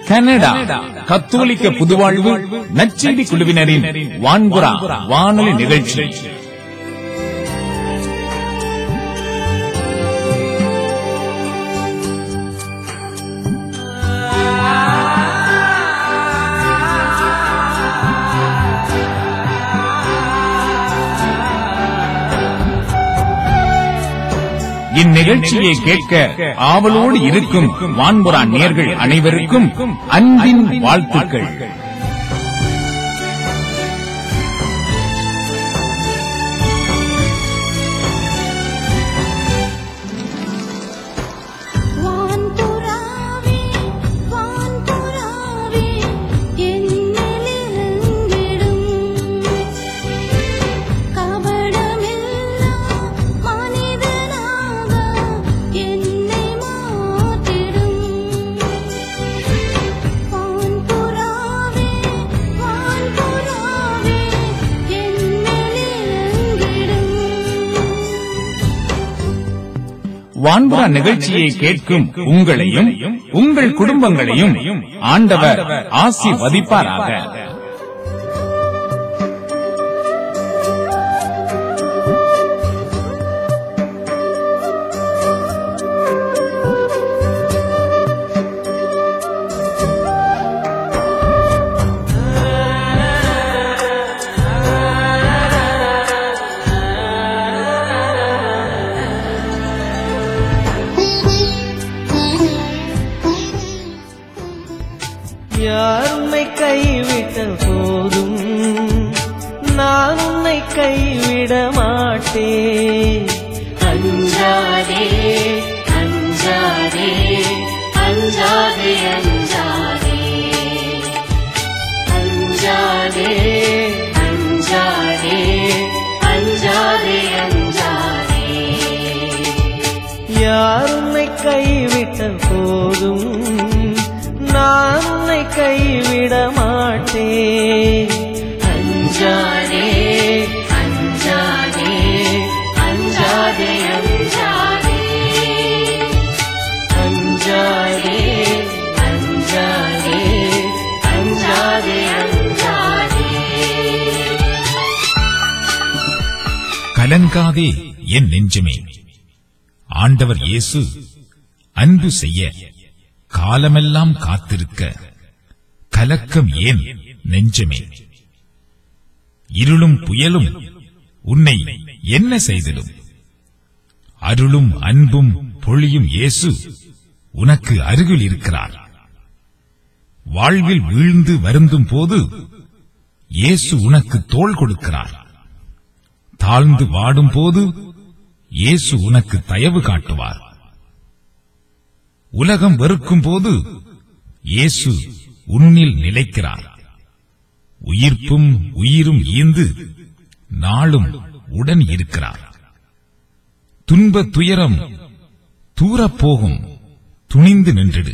Canada கத்தோலிக்க புதுவாழ்வு நச்செய்தி குழுவினரின் வான்குரா வானொலி நிகழ்ச்சி இந்நிகழ்ச்சியை கேட்க ஆவலோடு இருக்கும் வான்புறா நேர்கள் அனைவருக்கும் அன்பின் வாழ்த்துக்கள் வான்புறாவே வான்புறாவே என்னிலிருங்கிடும் கபடமில்லா மனிதனாக என்னை மாற்றிடும் வான்புறாவே வான்புறாவே என்னிலிருங்கிடும் வான்புறா நிகழ்ச்சியை கேட்கும் உங்களையும் உங்கள் குடும்பங்களையும் ஆண்டவர் ஆசிர்வதிப்பாராக யார் உன்னை கைவிட்டல் போதும் நான் உன்னை கைவிட மாட்டேன் அஞ்சாதே அஞ்சாதே அஞ்சாதே அஞ்சாதே அஞ்சாதே அஞ்சாதே அஞ்சாதே அஞ்சாதே யார் உன்னை கைவிட்டல் போதும் நான் உன்னை கைவிட மாட்டேன் அஞ்சாதே அஞ்சாதே அஞ்சாதே அஞ்சாதே அஞ்சாதே அஞ்சாதே அஞ்சாதே அஞ்சாதே கலங்காதே என் நெஞ்சமே ஆண்டவர் இயேசு அன்பு செய்ய காலமெல்லாம் காத்திருக்க கலக்கம் ஏன் நெஞ்சமே இருளும் புயலும் உன்னை என்ன செய்திடும் அருளும் அன்பும் பொழியும் இயேசு உனக்கு அருகில் இருக்கிறார் வாழ்வில் வீழ்ந்து வருந்தும் போது இயேசு உனக்கு தோள் கொடுக்கிறார் தாழ்ந்து வாடும் போது இயேசு உனக்கு தயவு காட்டுவார் உலகம் வெறுக்கும் போது இயேசு உன்னில் நிலைக்கிறார் உயிர்ப்பும் உயிரும் ஈந்து நாளும் உடன் இருக்கிறார் துன்ப துயரம் தூரப் போகும் துணிந்து நின்றிடு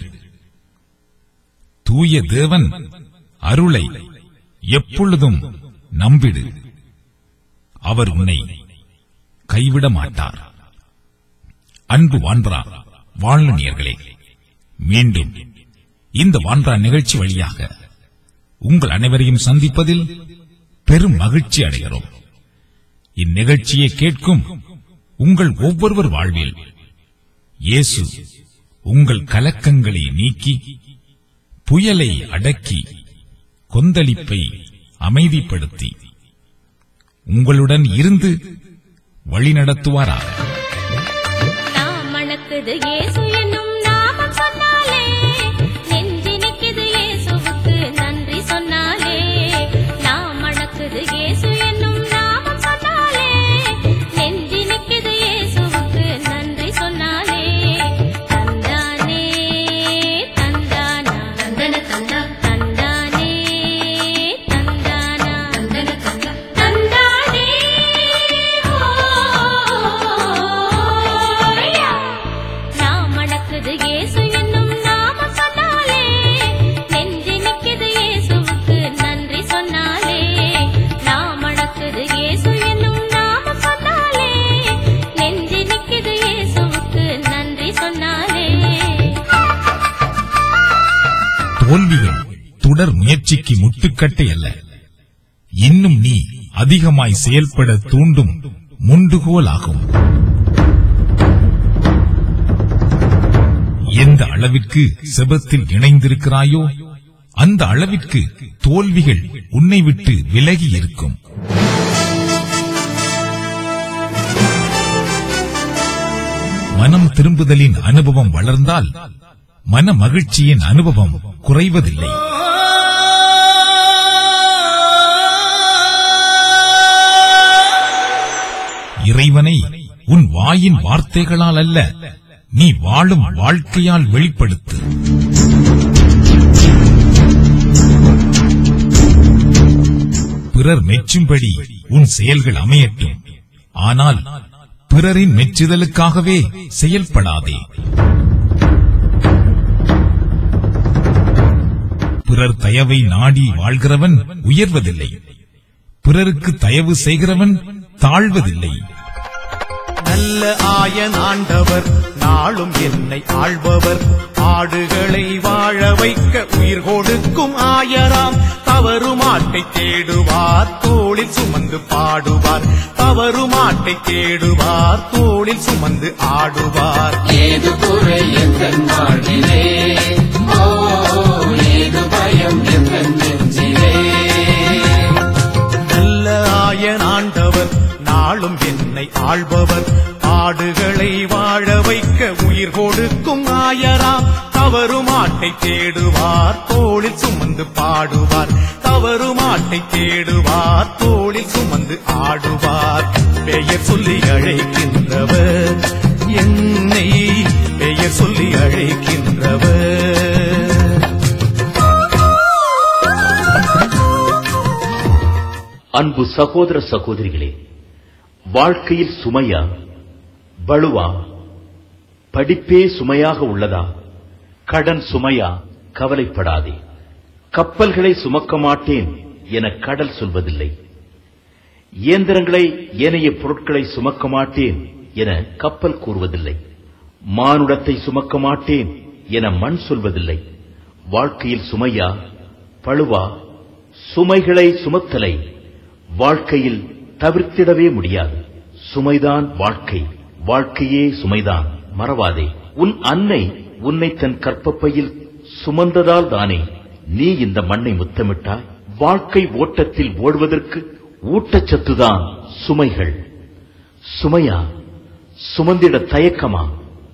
தூய தேவன் அருளை எப்பொழுதும் நம்பிடு அவர் உன்னை கைவிட மாட்டார் அன்பு வான்பரா வாழ்நீர்களே மீண்டும் இந்த வான்பரா நிகழ்ச்சி வழியாக உங்கள் அனைவரையும் சந்திப்பதில் பெரும் மகிழ்ச்சி அடைகிறோம் இந்நிகழ்ச்சியை கேட்கும் உங்கள் ஒவ்வொருவர் வாழ்வில் இயேசு உங்கள் கலக்கங்களை நீக்கி புயலை அடக்கி கொந்தளிப்பை அமைதிப்படுத்தி உங்களுடன் இருந்து வழிநடத்துவாராக நாம் மணக்குது இயேசு என்னும் நாமம் சொன்னாலே நெஞ்சினிக்குது இயேசுவுக்கு நன்றி சொன்னாலே நாம் மணக்குது இயேசு என்னும் நாமம் சொன்னாலே நெஞ்சினிக்குது இயேசுவுக்கு நன்றி சொன்னாலே தந்தானே தந்தானா தந்தன தந்தா தந்தானே தந்தானா தந்தன தந்தா தந்தானே ஓ தோல்விகள் தொடர் முயற்சிக்கு முட்டுக்கட்டை அல்ல இன்னும் நீ அதிகமாய் செயல்பட தூண்டும் முண்டுகோல் ஆகும் எந்த அளவிற்கு செபத்தில் இணைந்திருக்கிறாயோ அந்த அளவிற்கு தோல்விகள் உன்னை விட்டு விலகி இருக்கும் மனம் திரும்புதலின் அனுபவம் வளர்ந்தால் மன மகிழ்ச்சியின் அனுபவம் குறைவதில்லை இறைவனை உன் வாயின் வார்த்தைகளால் அல்ல நீ வாழும் வாழ்க்கையால் வெளிப்படுத்து பிறர் மெச்சும்படி உன் செயல்கள் அமையட்டும் ஆனால் பிறரின் மெச்சுதலுக்காகவே செயல்படாதே பிறர் தயவை நாடி வாழ்கிறவன் உயர்வதில்லை பிறருக்கு தயவு செய்கிறவன் தாழ்வதில்லை நல்ல ஆயன் ஆண்டவர் நாளும் என்னை ஆள்பவர் ஆடுகளை வாழ வைக்க உயிர் கொடுக்கும் ஆயராம் தவறுமாட்டை தேடுவார் தோளில் சுமந்து பாடுவார் தவறுமாட்டை தேடுவார் தோளில் சுமந்து ஆடுவார் ஏது குறை எந்தன் வாழ்விலே ஓ ஏது பயம் எந்தன் நெஞ்சிலே நல்ல ஆயன் ஆண்டவர் நாளும் என்னை ஆள்பவர் ஆடுகளை வாழ வைக்க உயிர் கொடுக்கும் ஆயராம் தவறுமாட்டை தேடுவார் தோளில் சுமந்து பாடுவார் தவறுமாட்டை தேடுவார் தோளில் சுமந்து ஆடுவார் பெயர் சொல்லி அழைக்கின்றவர் என்னை பெயர் சொல்லி அழைக்கின்றவர் அன்பு சகோதர சகோதரிகளே வாழ்க்கையில் சுமையா பளுவா படிப்பே சுமையாக உள்ளதா கடன் சுமையா கவலைப்படாதே கப்பல்களை சுமக்க மாட்டேன் என கடல் சொல்வதில்லை இயந்திரங்களை ஏனைய பொருட்களை சுமக்க மாட்டேன் என கப்பல் கூறுவதில்லை மானுடத்தை சுமக்க மாட்டேன் என மண் சொல்வதில்லை வாழ்க்கையில் சுமையா பழுவா சுமைகளை சுமத்தலை வாழ்க்கையில் தவிர்த்திடவே முடியாது சுமைதான் வாழ்க்கை வாழ்க்கையே சுமைதான் மறவாதே உன் அன்னை உன்னை தன் கற்பப்பையில் சுமந்ததால் தானே நீ இந்த மண்ணை முத்தமிட்டாய் வாழ்க்கை ஓட்டத்தில் ஓடுவதற்கு ஊட்டச்சத்துதான் சுமைகள் சுமையா சுமந்திட தயக்கமா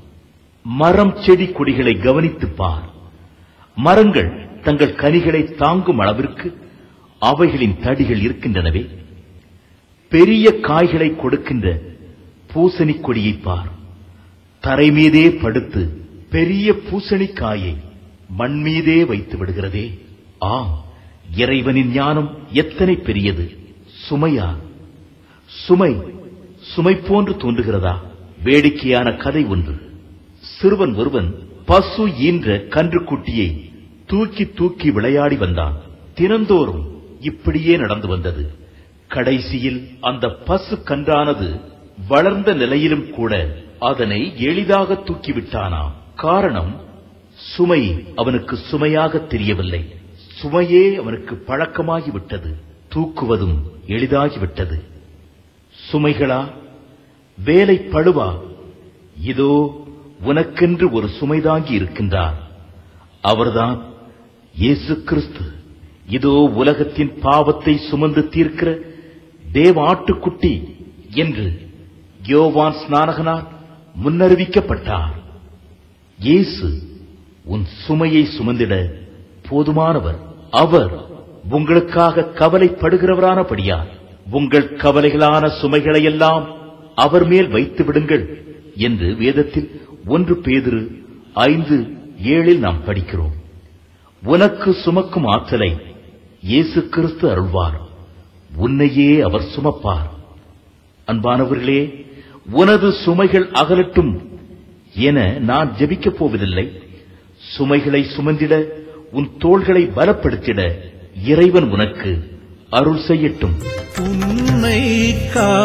மரம் செடி கொடிகளை கவனித்துப் பார் மரங்கள் தங்கள் கனிகளை தாங்கும் அளவிற்கு அவைகளின் தடிகள் இருக்கின்றனவே பெரிய காய்களை கொடுக்கின்ற பூசணிக் கொடியை பார் தரை மீதே படுத்து பெரிய பூசணிக்காயை மண் மீதே வைத்து விடுகிறதே ஆம் இறைவனின் ஞானம் எத்தனை பெரியது சுமையா சுமை சுமை போன்று தோன்றுகிறதா வேடிக்கையான கதை ஒன்று சிறுவன் ஒருவன் பசு ஈன்ற கன்றுக்குட்டியை தூக்கி தூக்கி விளையாடி வந்தான் தினந்தோறும் இப்படியே நடந்து வந்தது கடைசியில் அந்த பசு கன்றானது வளர்ந்த நிலையிலும் கூட அதனை எளிதாக தூக்கிவிட்டானாம் காரணம் சுமை அவனுக்கு சுமையாக தெரியவில்லை சுமையே அவனுக்கு பழக்கமாகிவிட்டது தூக்குவதும் எளிதாகிவிட்டது சுமைகளா வேலை பழுவா இதோ உனக்கென்று ஒரு சுமைதாங்கி இருக்கின்றார் அவர்தான் இயேசு கிறிஸ்து இதோ உலகத்தின் பாவத்தை சுமந்து தீர்க்கிற தேவ ஆட்டுக்குட்டி என்று யோவான் ஸ்நானகனால் முன்னறிவிக்கப்பட்டார் இயேசு உன் சுமையை சுமந்திட போதுமானவர் அவர் உங்களுக்காக கவலைப்படுகிறவரானபடியார் உங்கள் கவலைகளான சுமைகளையெல்லாம் அவர் மேல் வைத்து விடுங்கள் என்று வேதத்தில் ஒன்று பேதிரு ஐந்து ஏழில் நாம் படிக்கிறோம் உனக்கு சுமக்கும் ஆற்றலை இயேசு கிறிஸ்து அருள்வார் உன்னையே அவர் சுமப்பார் அன்பானவர்களே உனது சுமைகள் அகலட்டும் என நான் ஜெபிக்கப் போவதில்லை சுமைகளை சுமந்திட உன் தோள்களை பலப்படுத்திட இறைவன் உனக்கு அருள் செய்யட்டும் உன்னை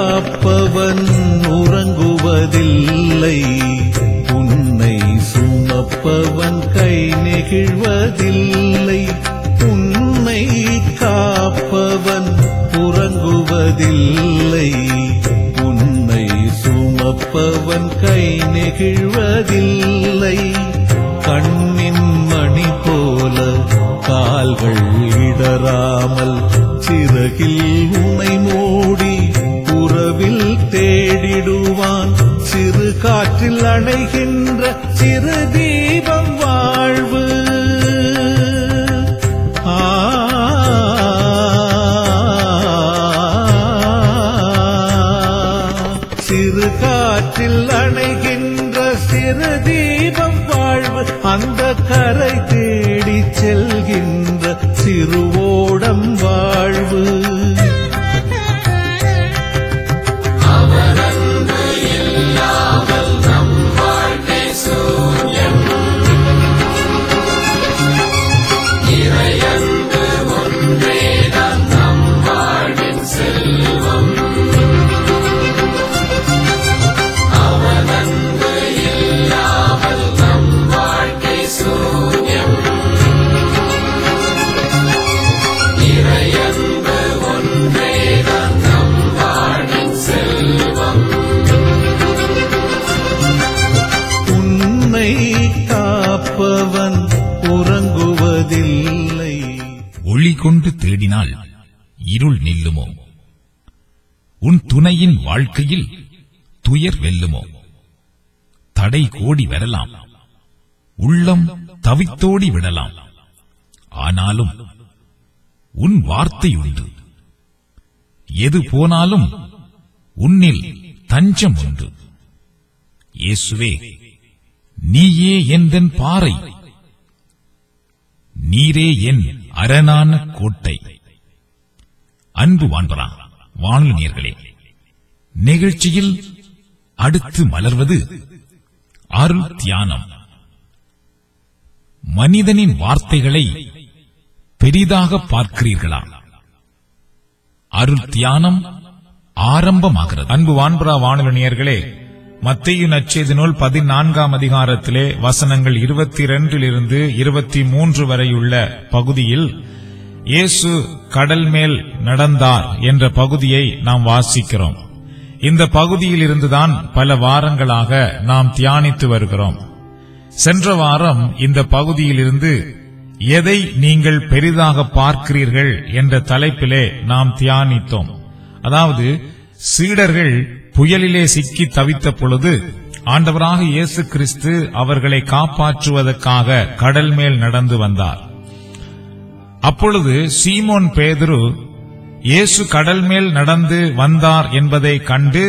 காப்பவன் உறங்குவதில்லை உன்னை சும சுமப்பவன் கை நெகிழ்வதில்லை உன்னை காப்பவன் உறங்குவதில்லை உன்னை சுமப்பவன் கை நெகிழ்வதில்லை கண்ணின் மணி போல கால்கள் இடராமல் சிறகில் உனை மூடி உறவில் தேடிடுவான் சிறு காற்றில் அணைகின்ற சிறு தீபம் வாழ்வு ஆ சிறு காற்றில் அணைகின்ற சிறு தீபம் வாழ்வு அந்த கரை தேடி செல்கின்ற சிறுவோடம் வாழ்வு உன்னை காப்பவன் உறங்குவதில்லை ஒளி கொண்டு தேடினால் இருள் நில்லுமோ உன் துணையின் வாழ்க்கையில் துயர் வெல்லுமோ தடை கோடி வரலாம் உள்ளம் தவித்தோடி விடலாம் ஆனாலும் உன் வார்த்தை உண்டு எது போனாலும் உன்னில் தஞ்சம் உண்டு இயேசுவே நீயே எந்தன் பாறை நீரே என் அரணான கோட்டை அன்பு வான்பரா வானொலி நேர்களே நிகழ்ச்சியில் அடுத்து மலர்வது அருள் தியானம் மனிதனின் வார்த்தைகளை பெரிதாக பார்க்கிறீர்களா அருள் தியானம் ஆரம்பமாகிறது அன்பு வான்புறா வானொலி நேயர்களே மத்திய நச்செய்தி நூல் பதினான்காம் அதிகாரத்திலே வசனங்கள் இருபத்தி இரண்டிலிருந்து இருபத்தி மூன்று வரையுள்ள பகுதியில் இயேசு கடல் மேல் நடந்தார் என்ற பகுதியை நாம் வாசிக்கிறோம் இந்த பகுதியில் இருந்துதான் பல வாரங்களாக நாம் தியானித்து வருகிறோம் சென்ற வாரம் இந்த பகுதியிலிருந்து எதை நீங்கள் பெரிதாக பார்க்கிறீர்கள் என்ற தலைப்பிலே நாம் தியானித்தோம் அதாவது சீடர்கள் புயலிலே சிக்கி தவித்த பொழுது ஆண்டவராக இயேசு கிறிஸ்து அவர்களை காப்பாற்றுவதற்காக கடல் மேல் நடந்து வந்தார் அப்பொழுது சீமோன் பேதுரு இயேசு கடல் மேல் நடந்து வந்தார் என்பதை கண்டு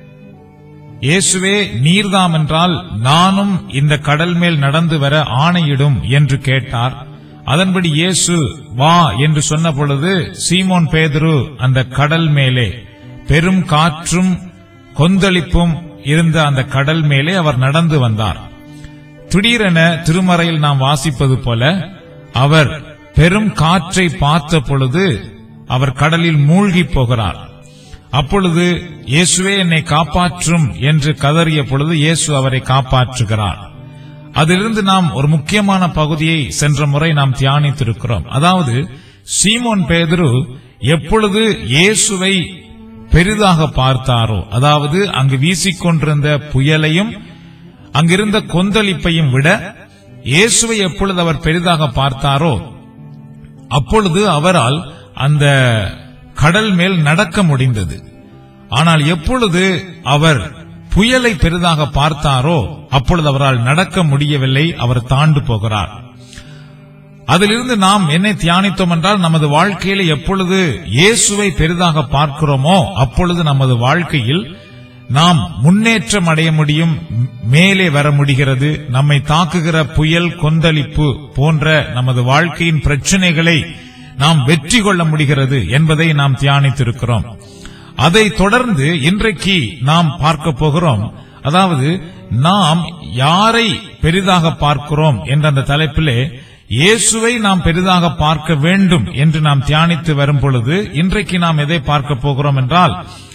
இயேசுவே நீர்தாம் என்றால் நானும் இந்த கடல் மேல் நடந்து வர ஆணையிடும் என்று கேட்டார் அதன்படி இயேசு வா என்று சொன்ன பொழுது சீமோன் பேதுரு அந்த கடல் மேலே பெரும் காற்றும் கொந்தளிப்பும் இருந்த அந்த கடல் மேலே அவர் நடந்து வந்தார் திடீரென திருமறையில் நாம் வாசிப்பது போல அவர் பெரும் காற்றை பார்த்த பொழுது அவர் கடலில் மூழ்கி போகிறார் அப்பொழுது இயேசுவே என்னை காப்பாற்றும் என்று கதறிய பொழுது இயேசு அவரை காப்பாற்றுகிறார் அதிலிருந்து நாம் ஒரு முக்கியமான பகுதியை சென்ற முறை நாம் தியானித்திருக்கிறோம் அதாவது சீமோன் பேதுரு எப்பொழுது இயேசுவை பெரிதாக பார்த்தாரோ அதாவது அங்கு வீசிக்கொண்டிருந்த புயலையும் அங்கிருந்த கொந்தளிப்பையும் விட இயேசுவை எப்பொழுது அவர் பெரிதாக பார்த்தாரோ அப்பொழுது அவரால் அந்த கடல் மேல் நடக்க முடிந்தது ஆனால் எப்பொழுது அவர் புயலை பெரிதாக பார்த்தாரோ அப்பொழுது அவரால் நடக்க முடியவில்லை அவர் தாண்டு போகிறார் அதிலிருந்து நாம் என்னை தியானித்தோம் என்றால் நமது வாழ்க்கையில எப்பொழுது இயேசுவை பெரிதாக பார்க்கிறோமோ அப்பொழுது நமது வாழ்க்கையில் நாம் முன்னேற்றம் அடைய முடியும் மேலே வர முடிகிறது நம்மை தாக்குகிற புயல் கொந்தளிப்பு போன்ற நமது வாழ்க்கையின் பிரச்சனைகளை நாம் வெற்றி கொள்ள முடிகிறது என்பதை நாம் தியானித்திருக்கிறோம் அதை தொடர்ந்து இன்றைக்கு நாம் பார்க்க போகிறோம் அதாவது நாம் யாரை பெரிதாக பார்க்கிறோம் என்ற அந்த தலைப்பிலே இயேசுவை நாம் பெரிதாக பார்க்க வேண்டும் என்று நாம் தியானித்து வரும் பொழுது இன்றைக்கு நாம் எதை பார்க்க போகிறோம் என்றால்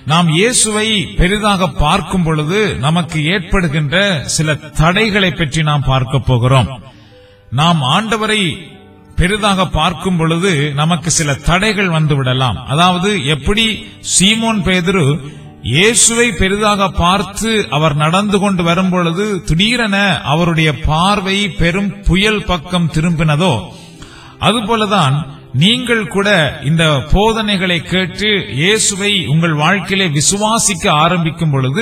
நாம் இயேசுவை பெரிதாக பார்க்கும் பொழுது நமக்கு ஏற்படுகின்ற சில தடைகளை பற்றி நாம் பார்க்க போகிறோம் நாம் ஆண்டவரை பெரிதாக பார்க்கும் பொழுது நமக்கு சில தடைகள் வந்து விடலாம் அதாவது எப்படி சீமோன் பேதுரு இயேசுவை பெரிதாக பார்த்து அவர் நடந்து கொண்டு வரும் பொழுது திடீரென அவருடைய பார்வை பெரும் புயல் பக்கம் திரும்பினதோ அதுபோலதான் நீங்கள் கூட இந்த போதனைகளை கேட்டு இயேசுவை உங்கள் வாழ்க்கையிலே விசுவாசிக்க ஆரம்பிக்கும் பொழுது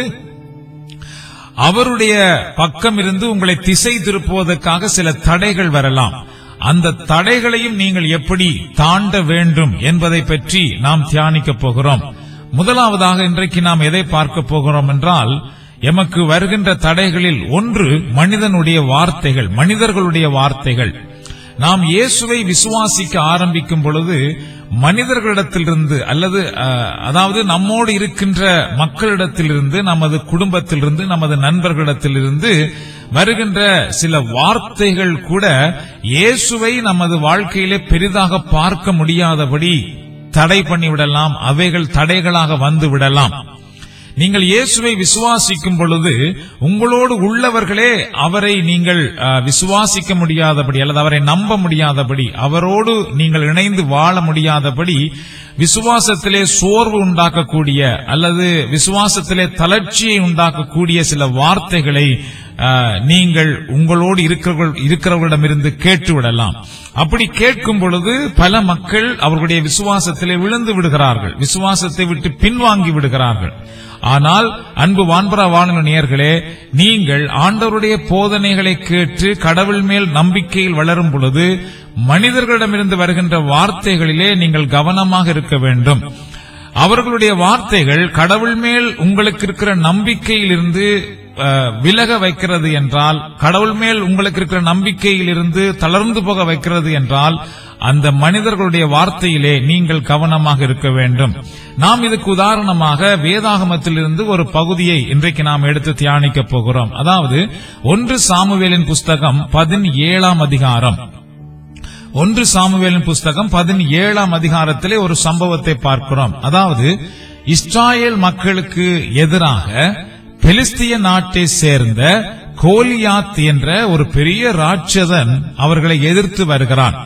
அவருடைய பக்கம் இருந்து உங்களை திசை திருப்புவதற்காக சில தடைகள் வரலாம் அந்த தடைகளையும் நீங்கள் எப்படி தாண்ட வேண்டும் என்பதை பற்றி நாம் தியானிக்க போகிறோம் முதலாவதாக இன்றைக்கு நாம் எதை பார்க்க போகிறோம் என்றால் எமக்கு வருகின்ற தடைகளில் ஒன்று மனிதனுடைய வார்த்தைகள் மனிதர்களுடைய வார்த்தைகள் நாம் இயேசுவை விசுவாசிக்க ஆரம்பிக்கும் பொழுது மனிதர்களிடத்திலிருந்து அல்லது அஹ், அதாவது நம்மோடு இருக்கின்ற மக்களிடத்திலிருந்து நமது குடும்பத்திலிருந்து நமது நண்பர்களிடத்திலிருந்து வருகின்ற சில வார்த்தைகள் கூட இயேசுவை நமது வாழ்க்கையிலே பெரிதாக பார்க்க முடியாதபடி தடை பண்ணிவிடலாம் அவைகள் தடைகளாக வந்து விடலாம் நீங்கள் இயேசுவை விசுவாசிக்கும் பொழுது உங்களோடு உள்ளவர்களே அவரை நீங்கள் அஹ், விசுவாசிக்க முடியாதபடி அல்லது அவரை நம்ப முடியாதபடி அவரோடு நீங்கள் இணைந்து வாழ முடியாதபடி விசுவாசத்திலே சோர்வு உண்டாக்கக்கூடிய அல்லது விசுவாசத்திலே தளர்ச்சியை உண்டாக்கக்கூடிய சில வார்த்தைகளை அஹ், நீங்கள் உங்களோடு இருக்கிறவர்கள் இருக்கிறவர்களிடமிருந்து கேட்டு விடலாம் அப்படி கேட்கும் பொழுது பல மக்கள் அவர்களுடைய விசுவாசத்திலே விழுந்து விடுகிறார்கள் விசுவாசத்தை விட்டு பின்வாங்கி விடுகிறார்கள் ஆனால் அன்பு வான்பரா வானொலி நேயர்களே நீங்கள் ஆண்டவருடைய போதனைகளை கேட்டு கடவுள் மேல் நம்பிக்கையில் வளரும் பொழுது மனிதர்களிடமிருந்து வருகின்ற வார்த்தைகளிலே நீங்கள் கவனமாக இருக்க வேண்டும் அவர்களுடைய வார்த்தைகள் கடவுள் மேல் உங்களுக்கு இருக்கிற நம்பிக்கையிலிருந்து அஹ், விலக வைக்கிறது என்றால் கடவுள் மேல் உங்களுக்கு இருக்கிற நம்பிக்கையிலிருந்து தளர்ந்து போக வைக்கிறது என்றால் அந்த மனிதர்களுடைய வார்த்தையிலே நீங்கள் கவனமாக இருக்க வேண்டும் நாம் இதுக்கு உதாரணமாக வேதாகமத்திலிருந்து ஒரு பகுதியை இன்றைக்கு நாம் எடுத்து தியானிக்க போகிறோம் அதாவது ஒன்று சாமுவேலின் புஸ்தகம் பதினேழாம் அதிகாரம் ஒன்று சாமுவேலின் புஸ்தகம் பதினேழாம் அதிகாரத்திலே ஒரு சம்பவத்தை பார்க்கிறோம் அதாவது இஸ்ராயேல் மக்களுக்கு எதிராக பெலிஸ்திய நாட்டை சேர்ந்த கோலியாத் என்ற ஒரு பெரிய ராட்சதன் அவர்களை எதிர்த்து வருகிறான்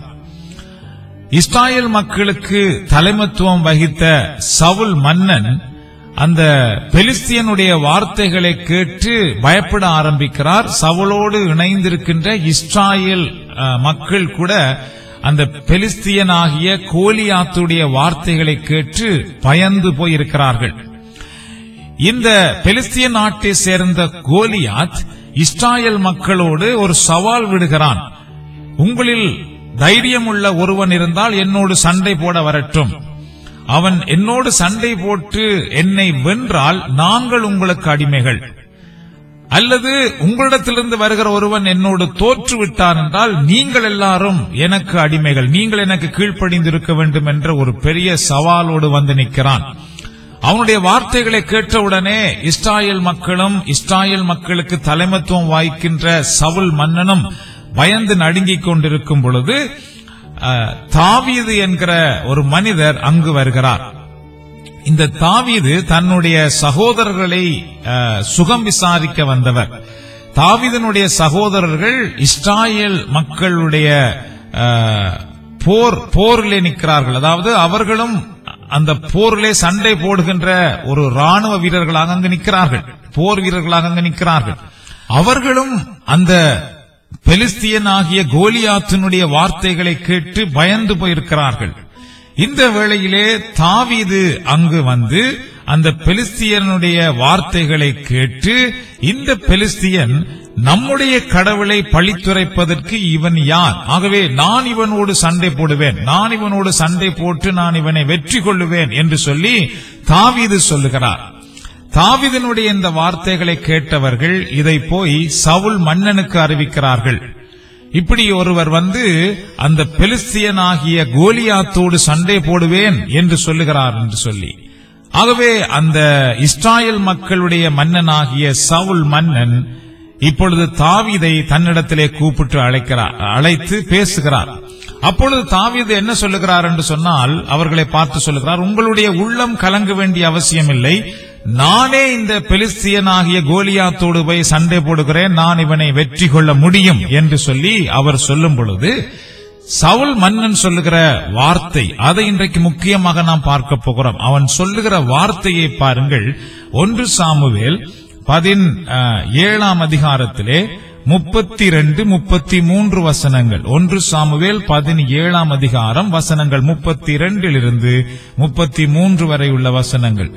இஸ்ராயேல் மக்களுக்கு தலைமத்துவம் வகித்த சவுல் மன்னன் அந்த பெலிஸ்தியனுடைய வார்த்தைகளை கேட்டு பயப்பட ஆரம்பிக்கிறார் சவுலோடு இணைந்திருக்கின்ற இஸ்ராயேல் அஹ், மக்கள் கூட அந்த பெலிஸ்தியனாகிய கோலியாத்துடைய வார்த்தைகளை கேட்டு பயந்து போயிருக்கிறார்கள் இந்த பெலிஸ்திய நாட்டை சேர்ந்த கோலியாத் இஸ்ராயேல் மக்களோடு ஒரு சவால் விடுகிறான் உங்களில் தைரியமுள்ள ஒருவன் இருந்தால் என்னோடு சண்டை போட வரட்டும் அவன் என்னோடு சண்டை போட்டு என்னை வென்றால் நாங்கள் உங்களுக்கு அடிமைகள் அல்லது உங்களிடத்திலிருந்து வருகிற ஒருவன் என்னோடு தோற்று விட்டார் என்றால் நீங்கள் எல்லாரும் எனக்கு அடிமைகள் நீங்கள் எனக்கு கீழ்ப்படிந்திருக்க வேண்டும் என்ற ஒரு பெரிய சவாலோடு வந்து நிற்கிறான் அவனுடைய வார்த்தைகளை கேட்டவுடனே இஸ்ராயேல் மக்களும் இஸ்ராயேல் மக்களுக்கு தலைமத்துவம் வாய்க்கின்ற சவுல் மன்னனும் பயந்து நடுங்கிக் கொண்டிருக்கும் பொழுது அஹ், தாவீது என்கிற ஒரு மனிதர் அங்கு வருகிறார் இந்த தாவீது தன்னுடைய சகோதரர்களை அஹ், சுகம் விசாரிக்க வந்தவர் தாவீதனுடைய சகோதரர்கள் இஸ்ராயேல் மக்களுடைய அஹ், போர் போரிலே நிற்கிறார்கள் அதாவது அவர்களும் அந்த போரிலே சண்டை போடுகின்ற ஒரு ராணுவ வீரர்களாக அங்கு நிற்கிறார்கள் போர் வீரர்களாக அங்கு நிற்கிறார்கள் அவர்களும் அந்த பெலிஸ்தியனாகிய கோலியாத்தினுடைய வார்த்தைகளை கேட்டு பயந்து போயிருக்கிறார்கள் இந்த வேளையிலே தாவீது அங்கு வந்து அந்த பெலிஸ்தியனுடைய வார்த்தைகளை கேட்டு இந்த பெலிஸ்தியன் நம்முடைய கடவுளை பழித்துரைப்பதற்கு இவன் யார் ஆகவே நான் இவனோடு சண்டை போடுவேன் நான் இவனோடு சண்டை போட்டு நான் இவனை வெற்றி கொள்ளுவேன் என்று சொல்லி தாவீது சொல்லுகிறார் தாவீதினுடைய இந்த வார்த்தைகளை கேட்டவர்கள் இதை போய் சவுல் மன்னனுக்கு அறிவிக்கிறார்கள் இப்படி ஒருவர் வந்து அந்த பெலிஸ்தியனாகிய கோலியாத்தோடு சண்டை போடுவேன் என்று சொல்லுகிறார் என்று சொல்லி ஆகவே அந்த இஸ்ராயல் மக்களுடைய மன்னனாகிய சவுல் மன்னன் இப்பொழுது தாவீதை தன்னிடத்திலே கூப்பிட்டு அழைக்கிறார் அழைத்து பேசுகிறார் அப்பொழுது தாவீது என்ன சொல்லுகிறார் என்று சொன்னால் அவர்களை பார்த்து சொல்லுகிறார் உங்களுடைய உள்ளம் கலங்க வேண்டிய அவசியமில்லை நானே இந்த பெலிஸ்தியனாகிய கோலியாத்தோடு போய் சண்டை போடுகிறேன் நான் இவனை வெற்றி கொள்ள முடியும் என்று சொல்லி அவர் சொல்லும் பொழுது சவுல் மன்னன் சொல்லுகிற வார்த்தை அதை இன்றைக்கு முக்கியமாக நாம் பார்க்க போகிறோம் அவன் சொல்லுகிற வார்த்தையை பாருங்கள் ஒன்று சாமுவேல் பதின் அஹ், ஏழாம் அதிகாரத்திலே முப்பத்தி ரெண்டு முப்பத்தி மூன்று வசனங்கள் ஒன்று சாமுவேல் பதினேழாம் அதிகாரம் வசனங்கள் முப்பத்தி இரண்டிலிருந்து முப்பத்தி மூன்று வரை உள்ள வசனங்கள்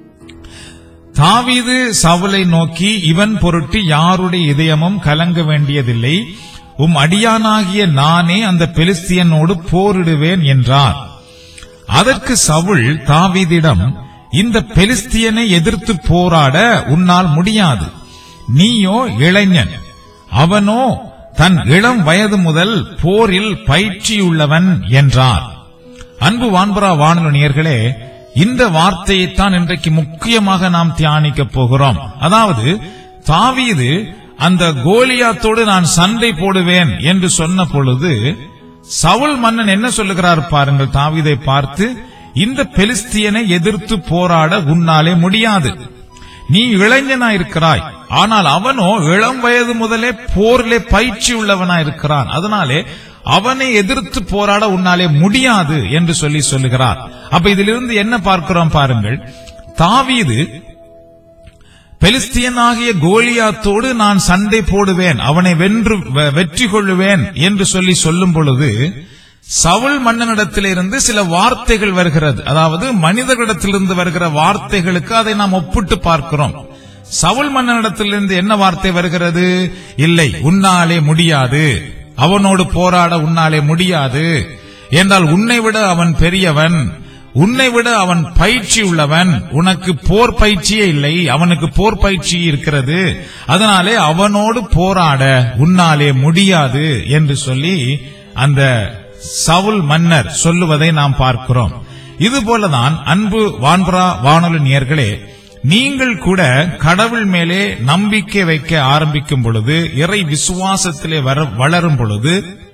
தாவீது சவுலை நோக்கி இவன் பொருட்டு யாருடைய இதயமும் கலங்க வேண்டியதில்லை உம் அடியானாகிய நானே அந்த பெலிஸ்தியனோடு போரிடுவேன் என்றார் அதற்கு சவுல் தாவீதிடம் இந்த பெலிஸ்தியனை எதிர்த்து போராட உன்னால் முடியாது நீயோ இளைஞன் அவனோ தன் இளம் வயது முதல் போரில் பயிற்சியுள்ளவன் என்றார் அன்பு வான்பரா வானொலியர்களே இந்த வார்த்தையைத்தான் இன்றைக்கு முக்கியமாக நாம் தியானிக்க போகிறோம் அதாவது தாவீது அந்த கோலியாத்தோடு நான் சண்டை போடுவேன் என்று சொன்ன பொழுது சவுல் மன்னன் என்ன சொல்லுகிறார் பாருங்கள் தாவீதை பார்த்து இந்த பெலிஸ்தியனை எதிர்த்து போராட உன்னாலே முடியாது நீ இளைஞனாயிருக்கிறாய் ஆனால் அவனோ இளம் வயது முதலே போரிலே பயிற்சி உள்ளவனாயிருக்கிறான் அதனாலே அவனை எதிர்த்து போராட உன்னாலே முடியாது என்று சொல்லி சொல்லுகிறார் அப்ப இதிலிருந்து என்ன பார்க்கிறோம் பாருங்கள் தாவீது பெலிஸ்தியனாகிய கோலியாத்தோடு நான் சண்டை போடுவேன் அவனை வென்று வெ- வெற்றி கொள்ளுவேன் என்று சொல்லி சொல்லும் பொழுது சவுல் மன்னனிடத்திலிருந்து சில வார்த்தைகள் வருகிறது அதாவது மனிதர்களிடத்திலிருந்து வருகிற வார்த்தைகளுக்கு அதை நாம் ஒப்பிட்டு பார்க்கிறோம் சவுல் மன்னனிடத்திலிருந்து என்ன வார்த்தை வருகிறது இல்லை உன்னாலே முடியாது அவனோடு போராட உன்னாலே முடியாது என்றால் உன்னை விட அவன் பெரியவன் உன்னை விட அவன் பயிற்சி உள்ளவன் உனக்கு போர் பயிற்சியே இல்லை அவனுக்கு போர் பயிற்சி இருக்கிறது அதனாலே அவனோடு போராட உன்னாலே முடியாது என்று சொல்லி அந்த சவுல் மன்னர் சொல்லுவதை நாம் பார்க்கிறோம் இதுபோலதான் அன்பு வான்பரா வானொலி நேயர்களே நீங்கள் கூட கடவுள் மேலே நம்பிக்கை வைக்க ஆரம்பிக்கும் பொழுது இறை விசுவாசத்திலே வர- வளரும் பொழுது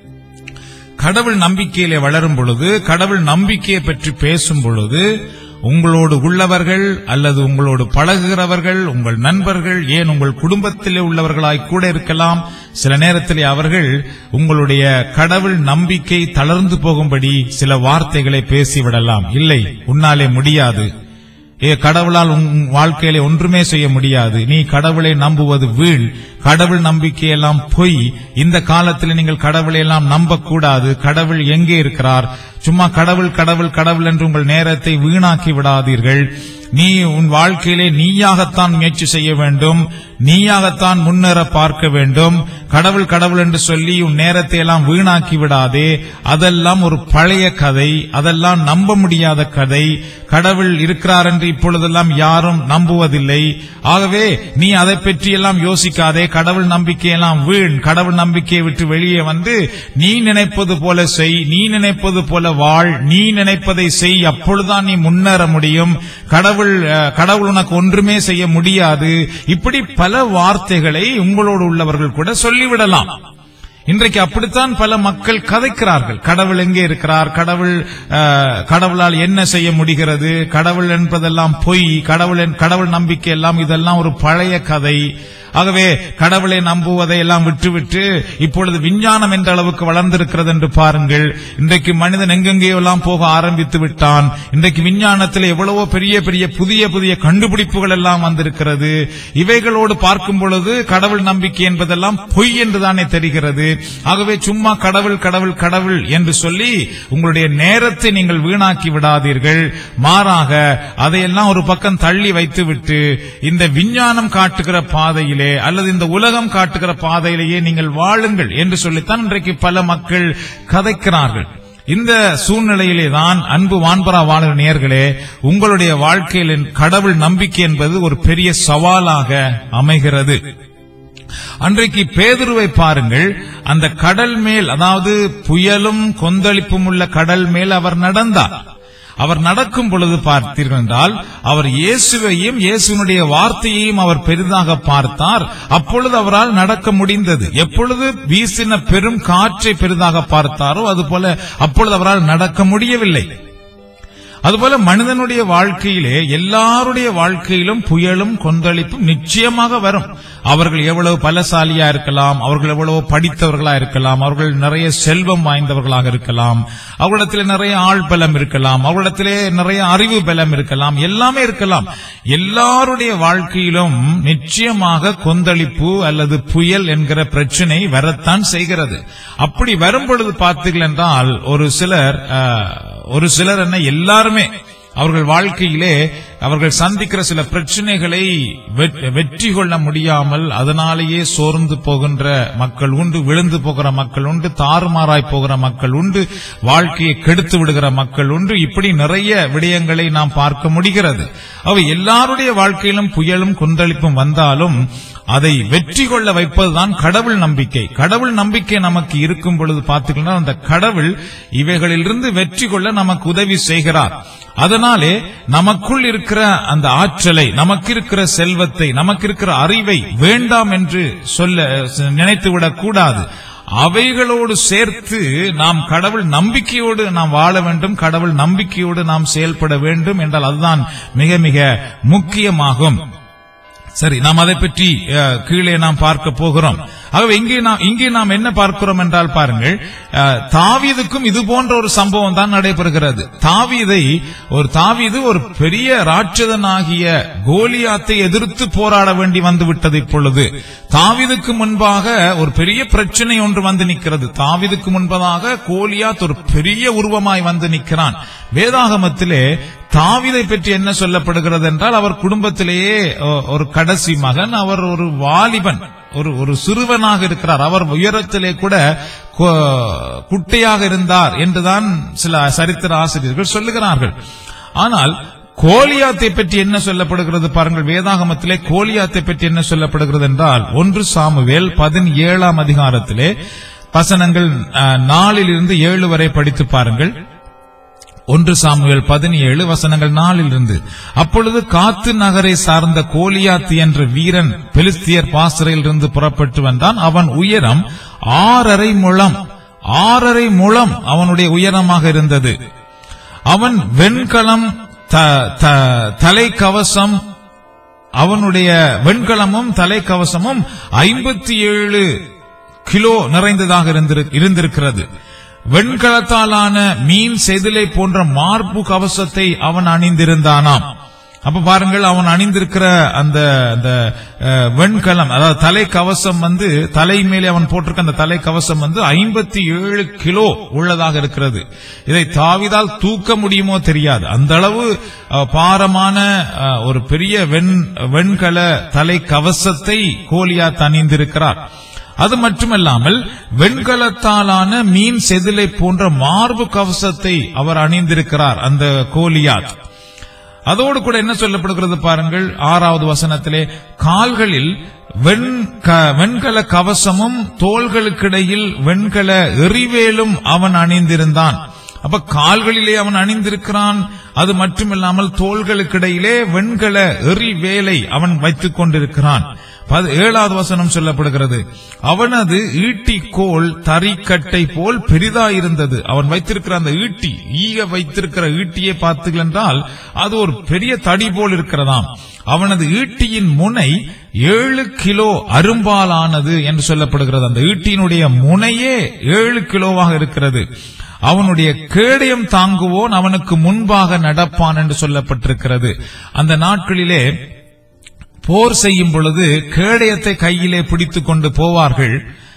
கடவுள் நம்பிக்கையிலே வளரும் பொழுது கடவுள் நம்பிக்கையை பற்றி பேசும் பொழுது உங்களோடு உள்ளவர்கள் அல்லது உங்களோடு பழகுகிறவர்கள் உங்கள் நண்பர்கள் ஏன் உங்கள் குடும்பத்திலே உள்ளவர்களாய் கூட இருக்கலாம் சில நேரத்திலே அவர்கள் உங்களுடைய கடவுள் நம்பிக்கை தளர்ந்து போகும்படி சில வார்த்தைகளை பேசிவிடலாம் இல்லை உன்னாலே முடியாது ஏ கடவுளால் உன் வாழ்க்கையிலே ஒன்றுமே செய்ய முடியாது நீ கடவுளை நம்புவது வீண் கடவுள் நம்பிக்கையெல்லாம் பொய் இந்த காலத்தில் நீங்கள் கடவுளை எல்லாம் நம்பக்கூடாது கடவுள் எங்கே இருக்கிறார் சும்மா கடவுள் கடவுள் கடவுள் என்று உங்கள் நேரத்தை வீணாக்கி விடாதீர்கள் நீ உன் வாழ்க்கையிலே நீயாகத்தான் முயற்சி செய்ய வேண்டும் நீயாகத்தான் முன்னேற பார்க்க வேண்டும் கடவுள் கடவுள் என்று சொல்லி உன் நேரத்தை எல்லாம் வீணாக்கி விடாதே அதெல்லாம் ஒரு பழைய கதை அதெல்லாம் நம்ப முடியாத கதை கடவுள் இருக்கிறார் என்று இப்பொழுதெல்லாம் யாரும் நம்புவதில்லை ஆகவே நீ அதை பற்றி எல்லாம் யோசிக்காதே கடவுள் நம்பிக்கையெல்லாம் வீண் கடவுள் நம்பிக்கையை விட்டு வெளியே வந்து நீ நினைப்பது போல செய் நீ நினைப்பது போல வாழ் நீ நினைப்பதை செய் அப்பொழுதுதான் நீ முன்னேற முடியும் கடவுள் அஹ், கடவுள் உனக்கு ஒன்றுமே செய்ய முடியாது இப்படி பல வார்த்தைகளை உங்களோடு உள்ளவர்கள் கூட சொல்லிவிடலாம் இன்றைக்கு அப்படித்தான் பல மக்கள் கதைக்கிறார்கள் கடவுள் எங்கே இருக்கிறார் கடவுள் அஹ், கடவுளால் என்ன செய்ய முடிகிறது கடவுள் என்பதெல்லாம் பொய் கடவுள் என்- கடவுள் நம்பிக்கை எல்லாம் இதெல்லாம் ஒரு பழைய கதை ஆகவே கடவுளை நம்புவதை எல்லாம் விட்டுவிட்டு இப்பொழுது விஞ்ஞானம் என்ற அளவுக்கு வளர்ந்திருக்கிறது என்று பாருங்கள் இன்றைக்கு மனிதன் எங்கெங்கேயோ எல்லாம் போக ஆரம்பித்து விட்டான் இன்றைக்கு விஞ்ஞானத்தில் எவ்வளவோ பெரிய பெரிய புதிய புதிய கண்டுபிடிப்புகள் எல்லாம் வந்திருக்கிறது இவைகளோடு பார்க்கும் பொழுது கடவுள் நம்பிக்கை என்பதெல்லாம் பொய் என்றுதானே தெரிகிறது ஆகவே சும்மா கடவுள் கடவுள் கடவுள் என்று சொல்லி உங்களுடைய நேரத்தை நீங்கள் வீணாக்கி விடாதீர்கள் மாறாக அதையெல்லாம் ஒரு பக்கம் தள்ளி வைத்துவிட்டு இந்த விஞ்ஞானம் காட்டுகிற பாதையிலே அல்லது இந்த உலகம் காட்டுகிற பாதையிலேயே நீங்கள் வாழுங்கள் என்று சொல்லித்தான் இன்றைக்கு பல மக்கள் கதைக்கிறார்கள் இந்த சூழ்நிலையிலே தான் அன்பு வான்பரா வாழுகிற நேயர்களே உங்களுடைய வாழ்க்கையில் கடவுள் நம்பிக்கை என்பது ஒரு பெரிய சவாலாக அமைகிறது அன்றைக்கு பேதுருவை பாருங்கள் அந்த கடல் மேல் அதாவது புயலும் கொந்தளிப்பும் உள்ள கடல் மேல் அவர் நடந்தார் அவர் நடக்கும் பொழுது பார்த்தீர்கள் என்றால் அவர் இயேசுவையும் இயேசுனுடைய வார்த்தையையும் அவர் பெரிதாக பார்த்தார் அப்பொழுது அவரால் நடக்க முடிந்தது எப்பொழுது வீசின பெரும் காற்றை பெரிதாக பார்த்தாரோ அதுபோல அப்பொழுது அவரால் நடக்க முடியவில்லை அதுபோல மனிதனுடைய வாழ்க்கையிலே எல்லாருடைய வாழ்க்கையிலும் புயலும் கொந்தளிப்பும் நிச்சயமாக வரும் அவர்கள் எவ்வளவு பலசாலியா இருக்கலாம் அவர்கள் எவ்வளவு படித்தவர்களா இருக்கலாம் அவர்கள் நிறைய செல்வம் வாய்ந்தவர்களாக இருக்கலாம் அவர்களிடத்திலே நிறைய ஆள் பலம் இருக்கலாம் அவர்களிடத்திலே நிறைய அறிவு பலம் இருக்கலாம் எல்லாமே இருக்கலாம் எல்லாருடைய வாழ்க்கையிலும் நிச்சயமாக கொந்தளிப்பு அல்லது புயல் என்கிற பிரச்சனை வரத்தான் செய்கிறது அப்படி வரும் பொழுது பார்த்தீர்கள் என்றால் ஒரு சிலர் அஹ், ஒரு சிலர் என்ன எல்லாருமே அவர்கள் வாழ்க்கையிலே அவர்கள் சந்திக்கிற சில பிரச்சனைகளை வெ- வெற்றி கொள்ள முடியாமல் அதனாலேயே சோர்ந்து போகின்ற மக்கள் உண்டு விழுந்து போகிற மக்கள் உண்டு தாறுமாறாய் போகிற மக்கள் உண்டு வாழ்க்கையை கெடுத்து விடுகிற மக்கள் உண்டு இப்படி நிறைய விடயங்களை நாம் பார்க்க முடிகிறது அவை எல்லாருடைய வாழ்க்கையிலும் புயலும் கொந்தளிப்பும் வந்தாலும் அதை வெற்றி கொள்ள வைப்பதுதான் கடவுள் நம்பிக்கை கடவுள் நம்பிக்கை நமக்கு இருக்கும் பொழுது பார்த்துக்கலாம் அந்த கடவுள் இவைகளிலிருந்து வெற்றி கொள்ள நமக்கு உதவி செய்கிறார் அதனாலே நமக்குள் இருக்கிற அந்த ஆற்றலை நமக்கு இருக்கிற செல்வத்தை நமக்கு இருக்கிற அறிவை வேண்டாம் என்று சொல்ல நினைத்துவிடக் கூடாது அவைகளோடு சேர்த்து நாம் கடவுள் நம்பிக்கையோடு நாம் வாழ வேண்டும் கடவுள் நம்பிக்கையோடு நாம் செயல்பட வேண்டும் என்றால் அதுதான் மிக மிக முக்கியமாகும் சரி நாம் அதை பற்றி அஹ், கீழே நாம் பார்க்க போகிறோம் ஆகவே இங்கே நாம் இங்கே நாம் என்ன பார்க்கிறோம் என்றால் பாருங்கள் அஹ், தாவீதுக்கும் இது போன்ற ஒரு சம்பவம் தான் நடைபெறுகிறது தாவீதை ஒரு தாவீது ஒரு பெரிய ராட்சதனாகிய கோலியாத்தை எதிர்த்து போராட வேண்டி வந்து விட்டது இப்பொழுது தாவீதுக்கு முன்பாக ஒரு பெரிய பிரச்சனை ஒன்று வந்து நிற்கிறது தாவீதுக்கு முன்பதாக கோலியாத் ஒரு பெரிய உருவமாய் வந்து நிற்கிறான் வேதாகமத்திலே தாவீதை பற்றி என்ன சொல்லப்படுகிறது என்றால் அவர் குடும்பத்திலேயே ஒ- ஒரு கடைசி மகன் அவர் ஒரு வாலிபன் ஒரு ஒரு சிறுவனாக இருக்கிறார் அவர் உயரத்திலே கூட கொ- குட்டையாக இருந்தார் என்றுதான் சில சரித்திர ஆசிரியர்கள் சொல்லுகிறார்கள் ஆனால் கோலியாத்தை பற்றி என்ன சொல்லப்படுகிறது பாருங்கள் வேதாகமத்திலே கோலியாத்தை பற்றி என்ன சொல்லப்படுகிறது என்றால் ஒன்று சாமுவேல் பதினேழாம் அதிகாரத்திலே வசனங்கள் அஹ், நாலிலிருந்து ஏழு வரை படித்து பாருங்கள் ஒன்று சாமுவேல் பதினேழு வசனங்கள் நாலிலிருந்து அப்பொழுது காத்து நகரை சார்ந்த கோலியாத்து என்ற வீரன் பெலிஸ்தியர் பாசறையிலிருந்து புறப்பட்டு வந்தான் அவன் உயரம் ஆறரை முழம் ஆறரை முழம் அவனுடைய உயரமாக இருந்தது அவன் வெண்கலம் த- த- தலைக்கவசம் அவனுடைய வெண்கலமும் தலைக்கவசமும் ஐம்பத்தி ஏழு கிலோ நிறைந்ததாக இருந்திரு- இருந்திருக்கிறது வெண்கலத்தாலான மீன் செதிலை போன்ற மார்பு கவசத்தை அவன் அணிந்திருந்தானாம் அப்ப பாருங்கள் அவன் அணிந்திருக்கிற அந்த அந்த அஹ், வெண்கலம் அதாவது தலை கவசம் வந்து தலை மேலே அவன் போட்டிருக்க அந்த தலை கவசம் வந்து ஐம்பத்தி ஏழு கிலோ உள்ளதாக இருக்கிறது இதை தாவிதால் தூக்க முடியுமோ தெரியாது அந்த அளவு அஹ், பாரமான அஹ், ஒரு பெரிய வெண் வெண்கல தலை கவசத்தை கோலியாத் அணிந்திருக்கிறார் அது மட்டுமல்லாமல் வெண்கலத்தாலான மீன் செதிலை போன்ற மார்பு கவசத்தை அவர் அணிந்திருக்கிறார் அந்த கோலியாத் அதோடு கூட என்ன சொல்லப்படுகிறது பாருங்கள் ஆறாவது வசனத்திலே கால்களில் வெண் க- வெண்கல கவசமும் தோள்களுக்கிடையில் வெண்கல எறிவேலும் அவன் அணிந்திருந்தான் அப்ப கால்களிலே அவன் அணிந்திருக்கிறான் அது மட்டுமில்லாமல் தோள்களுக்கிடையிலே வெண்கல எறிவேலை அவன் வைத்துக் கொண்டிருக்கிறான் பது- ஏழாவது வசனம் சொல்லப்படுகிறது அவனது ஈட்டிக்கோல் தறிக்கட்டை போல் பெரிதாயிருந்தது அவன் வைத்திருக்கிற அந்த ஈட்டி ஈக வைத்திருக்கிற ஈட்டியை பார்த்தீர்கள் என்றால் அது ஒரு பெரிய தடி போல் இருக்கிறதாம் அவனது ஈட்டியின் முனை ஏழு கிலோ அரும்பாலானது என்று சொல்லப்படுகிறது அந்த ஈட்டியினுடைய முனையே ஏழு கிலோவாக இருக்கிறது அவனுடைய கேடயம் தாங்குவோன் அவனுக்கு முன்பாக நடப்பான் என்று சொல்லப்பட்டிருக்கிறது அந்த நாட்களிலே போர் செய்யும் பொழுது கேடயத்தை கையிலே பிடித்துக் கொண்டு போவார்கள்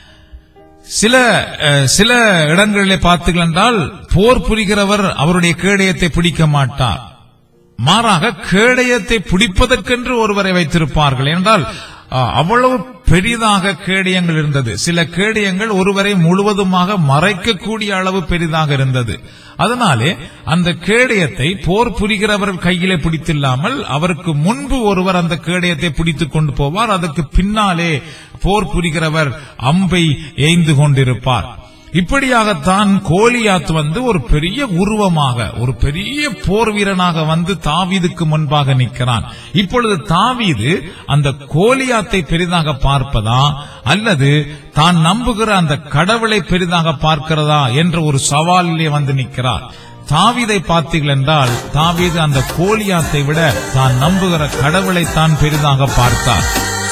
சில அஹ், சில இடங்களிலே பார்த்தீர்கள் என்றால் போர் புரிகிறவர் அவருடைய கேடயத்தை பிடிக்க மாட்டார் மாறாக கேடயத்தை பிடிப்பதற்கென்று ஒருவரை வைத்திருப்பார்கள் என்றால் அஹ், அவ்வளவு பெரிதாக கேடயங்கள் இருந்தது சில கேடயங்கள் ஒருவரை முழுவதுமாக மறைக்கக்கூடிய அளவு பெரிதாக இருந்தது அதனாலே அந்த கேடயத்தை போர் புரிகிறவர் கையிலே பிடித்தில்லாமல் அவருக்கு முன்பு ஒருவர் அந்த கேடயத்தை பிடித்துக் கொண்டு போவார் அதற்கு பின்னாலே போர் புரிகிறவர் அம்பை எய்ந்து கொண்டிருப்பார் இப்படியாகத்தான் கோலியாத் வந்து ஒரு பெரிய உருவமாக ஒரு பெரிய போர் வீரனாக வந்து தாவீதுக்கு முன்பாக நிற்கிறான் இப்பொழுது தாவீது அந்த கோலியாத்தை பெரிதாக பார்ப்பதா அல்லது தான் நம்புகிற அந்த கடவுளை பெரிதாக பார்க்கிறதா என்ற ஒரு சவாலிலே வந்து நிற்கிறார் தாவீதை பார்த்தீர்கள் என்றால் தாவீது அந்த கோலியாத்தை விட தான் நம்புகிற கடவுளை தான் பெரிதாக பார்த்தார்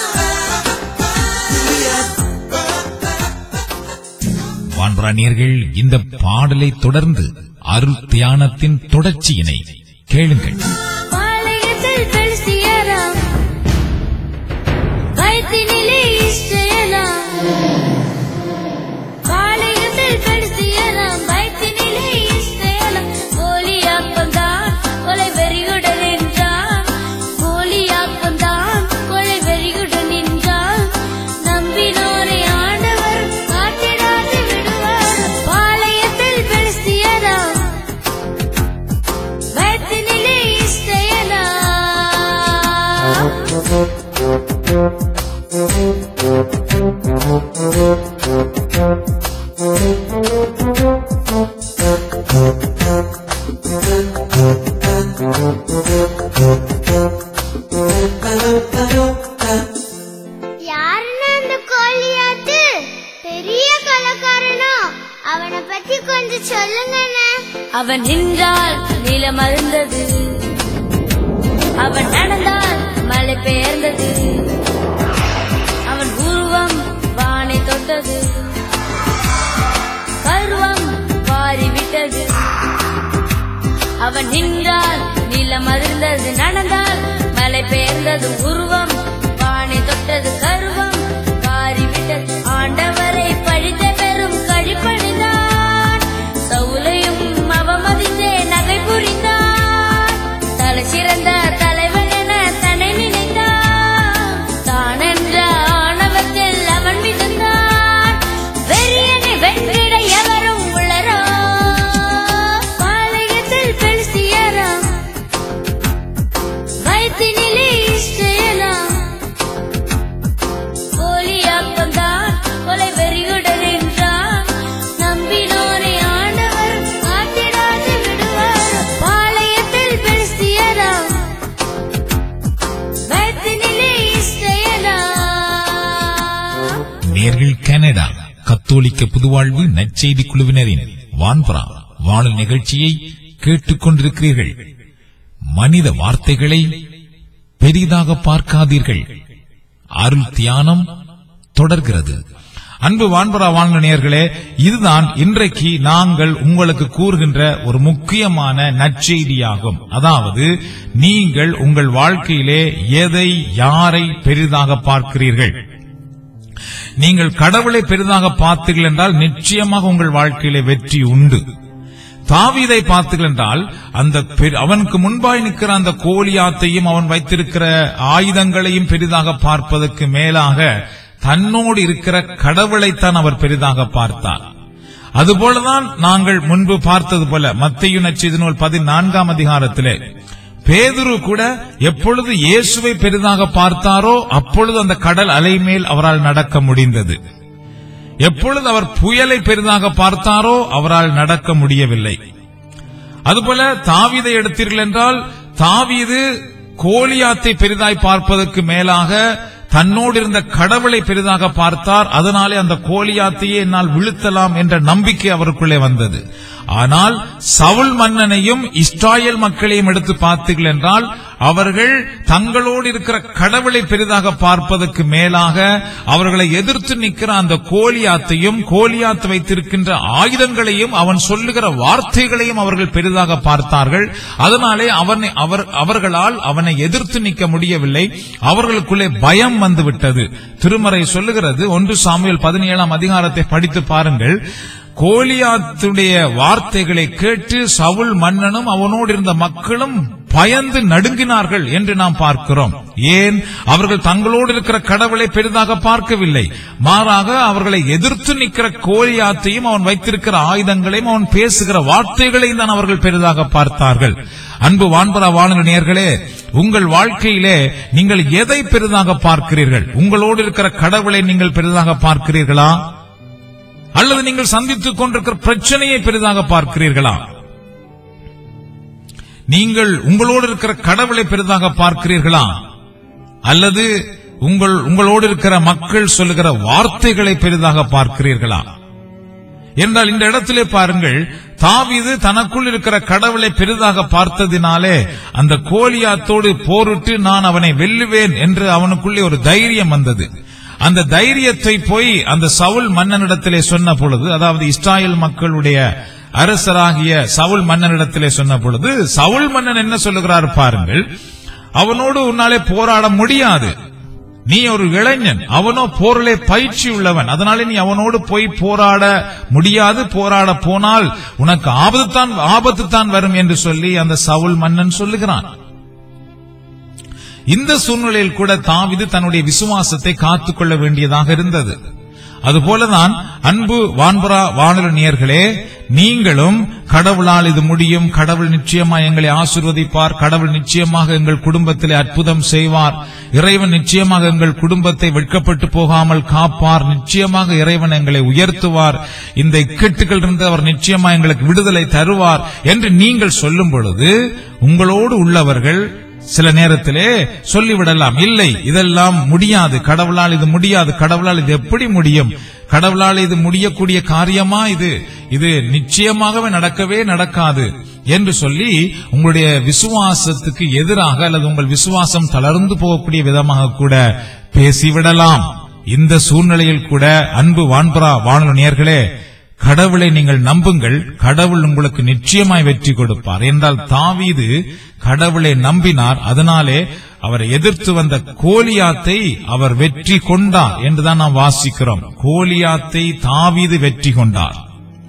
வான்பராணியர்கள் இந்த பாடலை தொடர்ந்து அருள் தியானத்தின் தொடர்ச்சியினை கேளுங்கள் பாளையத்தில் பெலிஸ்தியராம், வயிற்றினிலே இஸ்ரவேலாம். பாளையத்தில் பெலிஸ்தியராம், வயிற்றினிலே இஸ்ரவேலாம். கோலியாத்தான் கொலை வெறியுடன் நின்றான். கோலியாத்தான் கொலை வெறியுடன் நின்றான். நம்பினோரை ஆண்டவர் காட்டிடாது விடுவார். பாளையத்தில் பெலிஸ்தியராம், வயிற்றினிலே இஸ்ரவேலாம். யாருன்னு அந்த கோழியாத்து பெரிய கலக்காரனோ அவனை பத்தி கொஞ்சம் சொல்லுங்கண்ணே அவன் நின்றால் நிலம் அருந்தது அவன் நடந்தால் மழை பெயர்ந்தது அவன் உருவம் வானை தொட்டது கருவம் வாரிவிட்டது அவன் நின்றால் நிலம் அருந்தது நடந்தால் மழை பெயர்ந்தது உருவம் வானை தொட்டது கருவம் வாரிவிட்டது ஆண்டவரை பழித்த பெரும் கழிப்படைந்தான் சவுலையும் அவமதித்தே நகை புரிந்தான் தலை சிறந்த தலைவன் என தன்னை நினைத்தான் தான் என்ற ஆணவத்தில் அவன் மிதந்தான் வெறியனை வென்றிட எவரும் உளரோ பாளையத்தில் பெலிஸ்தியரா வயிற்றினிலே இஸ்ரவேலாம் கோலியாத்தான் கொலை வெறியுடன் நின்றான் நம்பினோரை ஆண்டவர் காட்டிடாது விடுவார் பாளையத்தில் பெலிஸ்தியரா வயிற்றினிலே இஸ்ரவேலாம் நேர்கள் கனடா கத்தோலிக்க புதுவாழ்வு நற்செய்தி குழுவினரின் வான்பரா வாழும் நிகழ்ச்சியை கேட்டுக் கொண்டிருக்கிறீர்கள் மனித வார்த்தைகளை பெரிதாக பார்க்காதீர்கள் அருள் தியானம் தொடர்கிறது அன்பு வான்பரா வாழ்ந்த நேயர்களே இதுதான் இன்றைக்கு நாங்கள் உங்களுக்கு கூறுகின்ற ஒரு முக்கியமான நற்செய்தியாகும் அதாவது நீங்கள் உங்கள் வாழ்க்கையிலே எதை யாரை பெரிதாக பார்க்கிறீர்கள் நீங்கள் கடவுளை பெரிதாக பார்த்தீர்கள் என்றால் நிச்சயமாக உங்கள் வாழ்க்கையிலே வெற்றி உண்டு தாவீதை பார்த்தீர்கள் என்றால் அந்த பெரு- அவனுக்கு முன்பாய் நிற்கிற அந்த கோலியாத்தையும் அவன் வைத்திருக்கிற ஆயுதங்களையும் பெரிதாக பார்ப்பதற்கு மேலாக தன்னோடு இருக்கிற கடவுளைத்தான் அவர் பெரிதாக பார்த்தார் அதுபோலதான் நாங்கள் முன்பு பார்த்தது போல மத்தையு நச்செய்தி நூல் பதினான்காம் அதிகாரத்திலே பேதுரு கூட எப்பொழுது இயேசுவை பெரிதாக பார்த்தாரோ அப்பொழுது அந்த கடல் அலை மேல் அவரால் நடக்க முடிந்தது எப்பொழுது அவர் புயலை பெரிதாக பார்த்தாரோ அவரால் நடக்க முடியவில்லை அதுபோல தாவீதை எடுத்தீர்கள் என்றால் தாவீது கோலியாத்தை பெரிதாய் பார்ப்பதற்கு மேலாக தன்னோடு இருந்த கடவுளை பெரிதாக பார்த்தார் அதனாலே அந்த கோலியாத்தையே என்னால் வீழ்த்தலாம் என்ற நம்பிக்கை அவருக்குள்ளே வந்தது ஆனால் சவுல் மன்னனையும் இஸ்ராயேல் மக்களையும் எடுத்து பார்த்தீர்கள் என்றால் அவர்கள் தங்களோடு இருக்கிற கடவுளை பெரிதாக பார்ப்பதற்கு மேலாக அவர்களை எதிர்த்து நிற்கிற அந்த கோலியாத்தையும் கோலியாத் வைத்திருக்கின்ற ஆயுதங்களையும் அவன் சொல்லுகிற வார்த்தைகளையும் அவர்கள் பெரிதாக பார்த்தார்கள் அதனாலே அவனை அவர் அவர்களால் அவனை எதிர்த்து நிற்க முடியவில்லை அவர்களுக்குள்ளே பயம் வந்துவிட்டது திருமறை சொல்லுகிறது ஒன்று சாமுவேல் பதினேழாம் அதிகாரத்தை படித்து பாருங்கள் கோலியாத்துடைய வார்த்தைகளை கேட்டு சவுல் மன்னனும் அவனோடு இருந்த மக்களும் பயந்து நடுங்கினார்கள் என்று நாம் பார்க்கிறோம் ஏன் அவர்கள் தங்களோடு இருக்கிற கடவுளை பெரிதாக பார்க்கவில்லை மாறாக அவர்களை எதிர்த்து நிற்கிற கோலியாத்தையும் அவன் வைத்திருக்கிற ஆயுதங்களையும் அவன் பேசுகிற வார்த்தைகளையும் தான் அவர்கள் பெரிதாக பார்த்தார்கள் அன்பு வான்பரா வாழுங்க நேயர்களே உங்கள் வாழ்க்கையிலே நீங்கள் எதை பெரிதாக பார்க்கிறீர்கள் உங்களோடு இருக்கிற கடவுளை நீங்கள் பெரிதாக பார்க்கிறீர்களா அல்லது நீங்கள் சந்தித்துக் கொண்டிருக்கிற பிரச்சனையை பெரிதாக பார்க்கிறீர்களா நீங்கள் உங்களோடு இருக்கிற கடவுளை பெரிதாக பார்க்கிறீர்களா அல்லது உங்கள் உங்களோடு இருக்கிற மக்கள் சொல்லுகிற வார்த்தைகளை பெரிதாக பார்க்கிறீர்களா என்றால் இந்த இடத்திலே பாருங்கள் தாவீது தனக்குள் இருக்கிற கடவுளை பெரிதாக பார்த்ததினாலே அந்த கோலியாத்தோடு போரிட்டு நான் அவனை வெல்லுவேன் என்று அவனுக்குள்ளே ஒரு தைரியம் வந்தது அந்த தைரியத்தை போய் அந்த சவுல் மன்னனிடத்திலே சொன்ன பொழுது அதாவது இஸ்ராயல் மக்களுடைய அரசராகிய சவுல் மன்னனிடத்திலே சொன்ன பொழுது சவுல் மன்னன் என்ன சொல்லுகிறார் பாருங்கள் அவனோடு உன்னாலே போராட முடியாது நீ ஒரு இளைஞன் அவனோ போரிலே பயிற்சி உள்ளவன் அதனால நீ அவனோடு போய் போராட முடியாது போராட போனால் உனக்கு ஆபத்து தான் ஆபத்து தான் வரும் என்று சொல்லி அந்த சவுல் மன்னன் சொல்லுகிறான் இந்த சூழ்நிலையில் கூட தாவிது தன்னுடைய விசுவாசத்தை காத்துக்கொள்ள வேண்டியதாக இருந்தது அதுபோலதான் அன்பு வான்பரா வானொலி நேயர்களே நீங்களும் கடவுளால் இது முடியும் கடவுள் நிச்சயமா எங்களை ஆசிர்வதிப்பார் கடவுள் நிச்சயமாக எங்கள் குடும்பத்திலே அற்புதம் செய்வார் இறைவன் நிச்சயமாக எங்கள் குடும்பத்தை வெட்கப்பட்டு போகாமல் காப்பார் நிச்சயமாக இறைவன் எங்களை உயர்த்துவார் இந்த இக்கட்டுகள் இருந்து அவர் நிச்சயமா எங்களுக்கு விடுதலை தருவார் என்று நீங்கள் சொல்லும் பொழுது உங்களோடு உள்ளவர்கள் சில நேரத்திலே சொல்லிவிடலாம் இல்லை இதெல்லாம் முடியாது கடவுளால் இது முடியாது கடவுளால் இது எப்படி முடியும் கடவுளால் இது முடியக்கூடிய காரியமா இது இது நிச்சயமாகவே நடக்கவே நடக்காது என்று சொல்லி உங்களுடைய விசுவாசத்துக்கு எதிராக அல்லது உங்கள் விசுவாசம் தளர்ந்து போகக்கூடிய விதமாக கூட பேசிவிடலாம் இந்த சூழ்நிலையில் கூட அன்பு வான்பரா வானொலி நேயர்களே கடவுளை நீங்கள் நம்புங்கள் கடவுள் உங்களுக்கு நிச்சயமாய் வெற்றி கொடுப்பார் என்றால் தாவீது கடவுளை நம்பினார் அதனாலே அவரை எதிர்த்து வந்த கோலியாத்தை அவர் வெற்றி கொண்டார் என்றுதான் நாம் வாசிக்கிறோம் கோலியாத்தை தாவீது வெற்றி கொண்டார்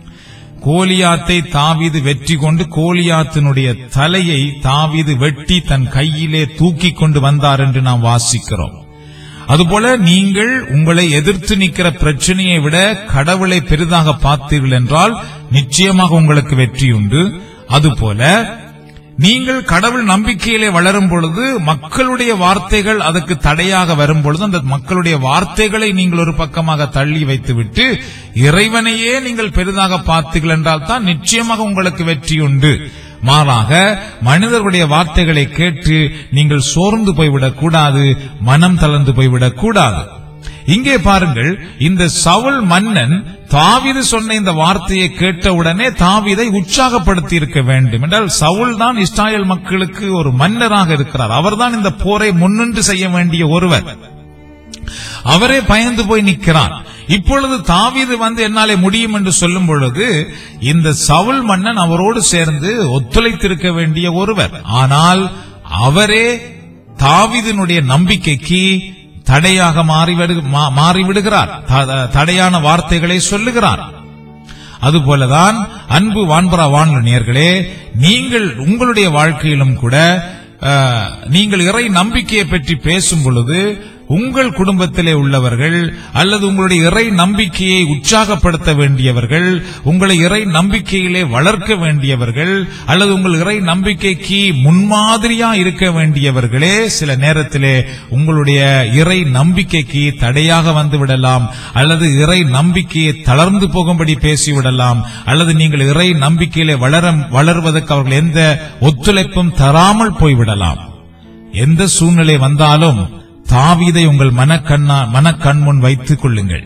கோலியாத்தை தாவீது வெற்றி கொண்டு கோலியாத்தினுடைய தலையை தாவீது வெட்டி தன் கையிலே தூக்கி கொண்டு வந்தார் என்று நாம் வாசிக்கிறோம் அதுபோல நீங்கள் உங்களை எதிர்த்து நிற்கிற பிரச்சனையை விட கடவுளை பெரிதாக பார்த்தீர்கள் என்றால் நிச்சயமாக உங்களுக்கு வெற்றி உண்டு அதுபோல நீங்கள் கடவுள் நம்பிக்கையிலே வளரும் பொழுது மக்களுடைய வார்த்தைகள் அதற்கு தடையாக வரும் பொழுது அந்த மக்களுடைய வார்த்தைகளை நீங்கள் ஒரு பக்கமாக தள்ளி வைத்துவிட்டு இறைவனையே நீங்கள் பெரிதாக பார்த்தீர்கள் என்றால் தான் நிச்சயமாக உங்களுக்கு வெற்றி உண்டு மாறாக மனிதர்களுடைய வார்த்தைகளை கேட்டு நீங்கள் சோர்ந்து போய்விடக் கூடாது மனம் தளர்ந்து போய்விடக் கூடாது இங்கே பாருங்கள் இந்த சவுல் மன்னன் தாவீது சொன்ன இந்த வார்த்தையை கேட்டவுடனே தாவீதை உற்சாகப்படுத்தி இருக்க வேண்டும் என்றால் சவுல் தான் இஸ்ராயல் மக்களுக்கு ஒரு மன்னராக இருக்கிறார் அவர்தான் இந்த போரை முன்னின்று செய்ய வேண்டிய ஒருவர் அவரே பயந்து போய் நிற்கிறார் இப்பொழுது தாவீது வந்து என்னாலே முடியும் என்று சொல்லும் பொழுது இந்த சவுல் மன்னன் அவரோடு சேர்ந்து ஒத்துழைத்திருக்க வேண்டிய ஒருவர் ஆனால் அவரே தாவீதினுடைய நம்பிக்கைக்கு தடையாக மாறிவிடு- மா- மாறிவிடுகிறார் த- தடையான வார்த்தைகளை சொல்லுகிறார் அதுபோலதான் அன்பு வான்பரா வானொலியர்களே நீங்கள் உங்களுடைய வாழ்க்கையிலும் கூட அஹ், நீங்கள் இறை நம்பிக்கையை பற்றி பேசும் பொழுது உங்கள் குடும்பத்திலே உள்ளவர்கள் அல்லது உங்களுடைய இறை நம்பிக்கையை உற்சாகப்படுத்த வேண்டியவர்கள் உங்களை இறை நம்பிக்கையிலே வளர்க்க வேண்டியவர்கள் அல்லது உங்கள் இறை நம்பிக்கைக்கு முன்மாதிரியா இருக்க வேண்டியவர்களே சில நேரத்திலே உங்களுடைய இறை நம்பிக்கைக்கு தடையாக வந்து விடலாம் அல்லது இறை நம்பிக்கையை தளர்ந்து போகும்படி பேசிவிடலாம் அல்லது நீங்கள் இறை நம்பிக்கையிலே வளர வளர்வதற்கு அவர்கள் எந்த ஒத்துழைப்பும் தராமல் போய்விடலாம் எந்த சூழ்நிலை வந்தாலும் தாவீதை உங்கள் மனக்கண்ணா மனக்கண் முன் வைத்துக் கொள்ளுங்கள்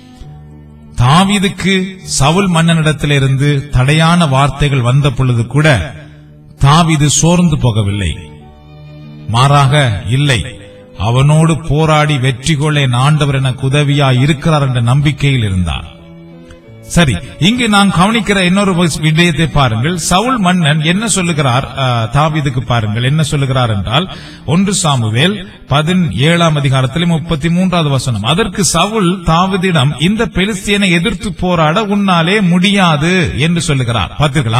தாவீதுக்கு சவுல் மன்னனிடத்திலிருந்து தடையான வார்த்தைகள் வந்த பொழுது கூட தாவீது சோர்ந்து போகவில்லை மாறாக இல்லை அவனோடு போராடி வெற்றி கொள்ள என் ஆண்டவர் எனக்கு உதவியா இருக்கிறார் என்ற நம்பிக்கையில் இருந்தார் சரி இங்கு நான் கவனிக்கிற இன்னொரு விடயத்தை பாருங்கள் சவுல் மன்னன் என்ன சொல்லுகிறார் அஹ், தாவீதுக்கு பாருங்கள் என்ன சொல்லுகிறார் என்றால் ஒன்று சாமுவேல் பதினேழாம் அதிகாரத்தில் முப்பத்தி மூன்றாவது வசனம் அதற்கு சவுல் தாவீதிடம் இந்த பெலிஸ்தியனை எதிர்த்து போராட உன்னாலே முடியாது என்று சொல்லுகிறார் பார்த்தீர்களா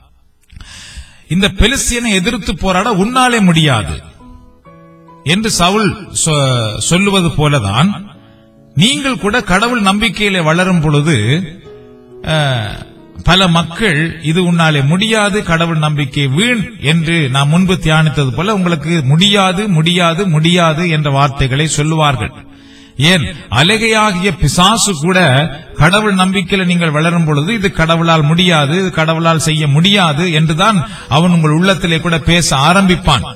இந்த பெலிஸ்தியனை எதிர்த்து போராட உன்னாலே முடியாது என்று சவுல் சொ- சொல்லுவது போலதான் நீங்கள் கூட கடவுள் நம்பிக்கையிலே வளரும் பொழுது அஹ், பல மக்கள் இது உன்னாலே முடியாது கடவுள் நம்பிக்கை வீண் என்று நான் முன்பு தியானித்தது போல உங்களுக்கு முடியாது முடியாது முடியாது என்ற வார்த்தைகளை சொல்லுவார்கள் ஏன் அலகையாகிய பிசாசு கூட கடவுள் நம்பிக்கையில நீங்கள் வளரும் பொழுது இது கடவுளால் முடியாது இது கடவுளால் செய்ய முடியாது என்றுதான் அவன் உங்கள் உள்ளத்திலே கூட பேச ஆரம்பிப்பான்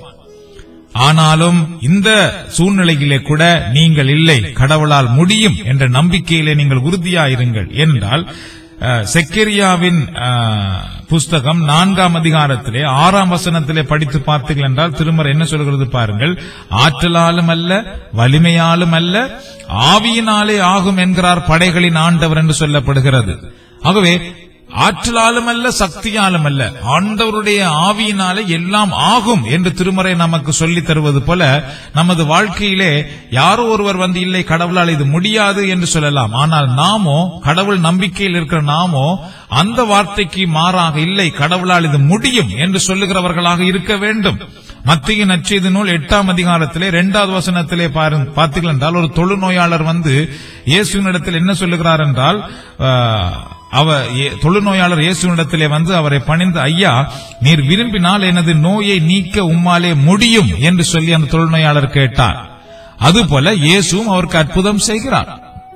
ஆனாலும் இந்த சூழ்நிலையிலே கூட நீங்கள் இல்லை கடவுளால் முடியும் என்ற நம்பிக்கையிலே நீங்கள் உறுதியாயிருங்கள் என்றால் அஹ், செக்கரியாவின் அஹ், புஸ்தகம் நான்காம் அதிகாரத்திலே ஆறாம் வசனத்திலே படித்து பார்த்தீர்கள் என்றால் திருமறை என்ன சொல்கிறது பாருங்கள் ஆற்றலாலும் அல்ல வலிமையாலும் அல்ல ஆவியினாலே ஆகும் என்கிறார் படைகளின் ஆண்டவர் என்று சொல்லப்படுகிறது ஆகவே ஆற்றலாலும் அல்ல சக்தியாலும் அல்ல ஆண்டவருடைய ஆவியினாலே எல்லாம் ஆகும் என்று திருமறை நமக்கு சொல்லித் தருவது போல நமது வாழ்க்கையிலே யாரோ ஒருவர் வந்து இல்லை கடவுளால் இது முடியாது என்று சொல்லலாம் ஆனால் நாமோ கடவுள் நம்பிக்கையில் இருக்கிற நாமோ அந்த வார்த்தைக்கு மாறாக இல்லை கடவுளால் இது முடியும் என்று சொல்லுகிறவர்களாக இருக்க வேண்டும் மத்திய நற்செய்தி நூல் எட்டாம் அதிகாரத்திலே இரண்டாவது வசனத்திலே பாருங்க பார்த்தீர்கள் என்றால் ஒரு தொழுநோயாளர் வந்து இயேசுவினிடத்தில் என்ன சொல்லுகிறார் என்றால் ஆஹ், அவ ஏ- தொழுநோயாளர் இயேசுவினிடத்திலே வந்து அவரை பணிந்து ஐயா நீர் விரும்பினால் எனது நோயை நீக்க உம்மாலே முடியும் என்று சொல்லி அந்த தொழுநோயாளர் கேட்டார் அதுபோல இயேசுவும் அவருக்கு அற்புதம் செய்கிறார்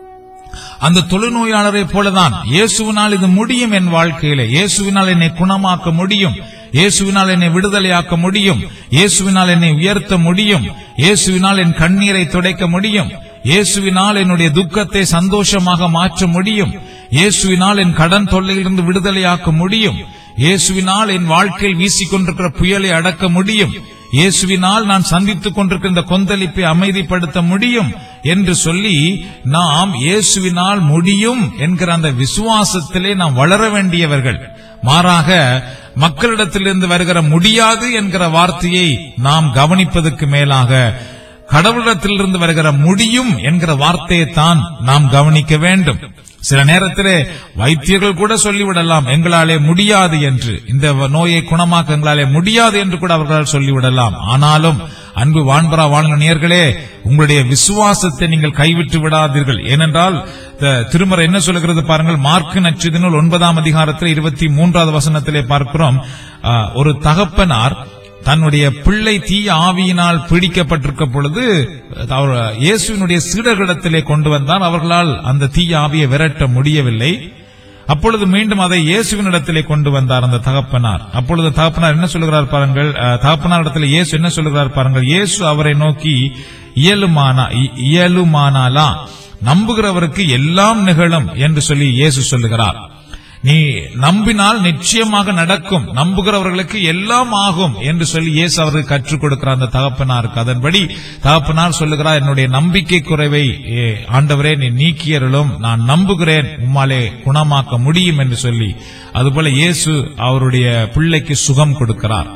அந்த தொழுநோயாளரை போலதான் இயேசுவினால் இது முடியும் என் வாழ்க்கையிலே இயேசுவினால் என்னை குணமாக்க முடியும் இயேசுவினால் என்னை விடுதலையாக்க முடியும் இயேசுவினால் என்னை உயர்த்த முடியும் இயேசுவினால் என் கண்ணீரை துடைக்க முடியும் இயேசுவினால் என்னுடைய துக்கத்தை சந்தோஷமாக மாற்ற முடியும் இயேசுவினால் என் கடன் தொல்லையிலிருந்து விடுதலையாக்க முடியும் இயேசுவினால் என் வாழ்க்கையில் வீசிக்கொண்டிருக்கிற புயலை அடக்க முடியும் இயேசுவினால் நான் சந்தித்துக் கொண்டிருக்கிற இந்த கொந்தளிப்பை அமைதிப்படுத்த முடியும் என்று சொல்லி நாம் இயேசுவினால் முடியும் என்கிற அந்த விசுவாசத்திலே நாம் வளர வேண்டியவர்கள் மாறாக மக்களிடத்திலிருந்து வருகிற முடியாது என்கிற வார்த்தையை நாம் கவனிப்பதற்கு மேலாக கடவுளிடத்திலிருந்து வருகிற முடியும் என்கிற வார்த்தையை தான் நாம் கவனிக்க வேண்டும் சில நேரத்திலே வைத்தியர்கள் கூட சொல்லிவிடலாம் எங்களாலே முடியாது என்று இந்த நோயை குணமாக்க எங்களாலே முடியாது என்று கூட அவர்களால் சொல்லிவிடலாம் ஆனாலும் அன்பு வான்பரா வாழ்ந்த நேர்களே உங்களுடைய விசுவாசத்தை நீங்கள் கைவிட்டு விடாதீர்கள் ஏனென்றால் த- திருமறை என்ன சொல்லுகிறது பாருங்கள் மார்க்கு நச்சுதினுள் ஒன்பதாம் அதிகாரத்தில் இருபத்தி மூன்றாவது வசனத்திலே பார்க்கிறோம் ஆ, ஒரு தகப்பனார் தன்னுடைய பிள்ளை தீய ஆவியினால் பிடிக்கப்பட்டிருக்க பொழுது அவர் இயேசுவினுடைய சீடர்களிடத்திலே கொண்டு வந்தார் அவர்களால் அந்த தீய ஆவியை விரட்ட முடியவில்லை அப்பொழுது மீண்டும் அதை இயேசுவினிடத்திலே கொண்டு வந்தார் அந்த தகப்பனார் அப்பொழுது தகப்பனார் என்ன சொல்லுகிறார் பாருங்கள் அஹ், தகப்பனார் இடத்துல இயேசு என்ன சொல்லுகிறார் பாருங்கள் இயேசு அவரை நோக்கி இயலுமானா இ- இயலுமானாலா நம்புகிறவருக்கு எல்லாம் நிகழும் என்று சொல்லி இயேசு சொல்லுகிறார் நீ நம்பினால் நிச்சயமாக நடக்கும் நம்புகிறவர்களுக்கு எல்லாம் ஆகும் என்று சொல்லி இயேசு அவருக்கு கற்றுக் கொடுக்கிறார் அந்த தகப்பனாருக்கு அதன்படி தகப்பனார் சொல்லுகிறார் என்னுடைய நம்பிக்கை குறைவை ஏ, ஆண்டவரே நீ நீக்கியருளும் நான் நம்புகிறேன் உம்மாலே குணமாக்க முடியும் என்று சொல்லி அதுபோல இயேசு அவருடைய பிள்ளைக்கு சுகம் கொடுக்கிறார்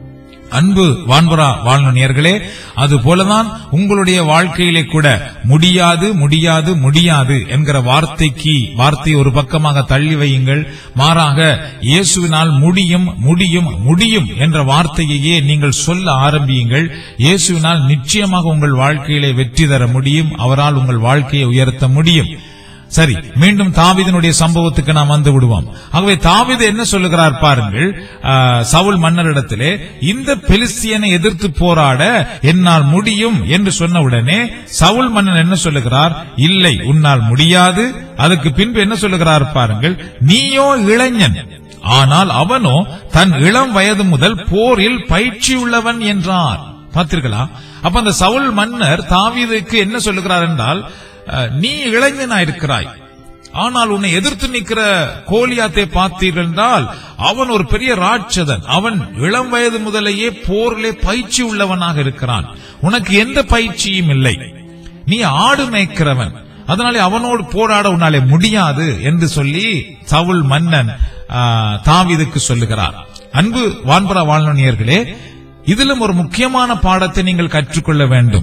அன்பு வான்புறா வாழ்ந்த நேர்களே அது போலதான் உங்களுடைய வாழ்க்கையிலே கூட முடியாது முடியாது முடியாது என்கிற வார்த்தைக்கு வார்த்தை ஒரு பக்கமாக தள்ளி வையுங்கள் மாறாக இயேசுவினால் முடியும் முடியும் முடியும் என்ற வார்த்தையையே நீங்கள் சொல்ல ஆரம்பியுங்கள் இயேசுவினால் நிச்சயமாக உங்கள் வாழ்க்கையிலே வெற்றி தர முடியும் அவரால் உங்கள் வாழ்க்கையை உயர்த்த முடியும் சரி மீண்டும் தாவீதினுடைய சம்பவத்துக்கு நாம் வந்து விடுவோம் ஆகவே தாவீது என்ன சொல்லுகிறார் பாருங்கள் ஆ, சவுல் மன்னரிடத்திலே இந்த பெலிஸ்தியனை எதிர்த்து போராட என்னால் முடியும் என்று சொன்ன உடனே சவுல் மன்னன் என்ன சொல்லுகிறார் இல்லை உன்னால் முடியாது அதுக்கு பின்பு என்ன சொல்லுகிறார் பாருங்கள் நீயோ இளைஞன் ஆனால் அவனோ தன் இளம் வயது முதல் போரில் பயிற்சி உள்ளவன் என்றார் பார்த்தீர்களா அப்ப அந்த சவுல் மன்னர் தாவீதுக்கு என்ன சொல்லுகிறார் என்றால் அஹ், நீ இளைஞனா இருக்கிறாய் ஆனால் உன்னை எதிர்த்து நிற்கிற கோலியாத்தை பார்த்தீர்கள் என்றால் அவன் ஒரு பெரிய ராட்சதன் அவன் இளம் வயது முதலேயே போரிலே பயிற்சி உள்ளவனாக இருக்கிறான் உனக்கு எந்த பயிற்சியும் இல்லை நீ ஆடு மேய்க்கிறவன் அதனாலே அவனோடு போராட உன்னாலே முடியாது என்று சொல்லி சவுல் மன்னன் ஆ, தாவீதுக்கு சொல்லுகிறார் அன்பு வான்பரா வாழ்நனியர்களே இதிலும் ஒரு முக்கியமான பாடத்தை நீங்கள் கற்றுக்கொள்ள வேண்டும்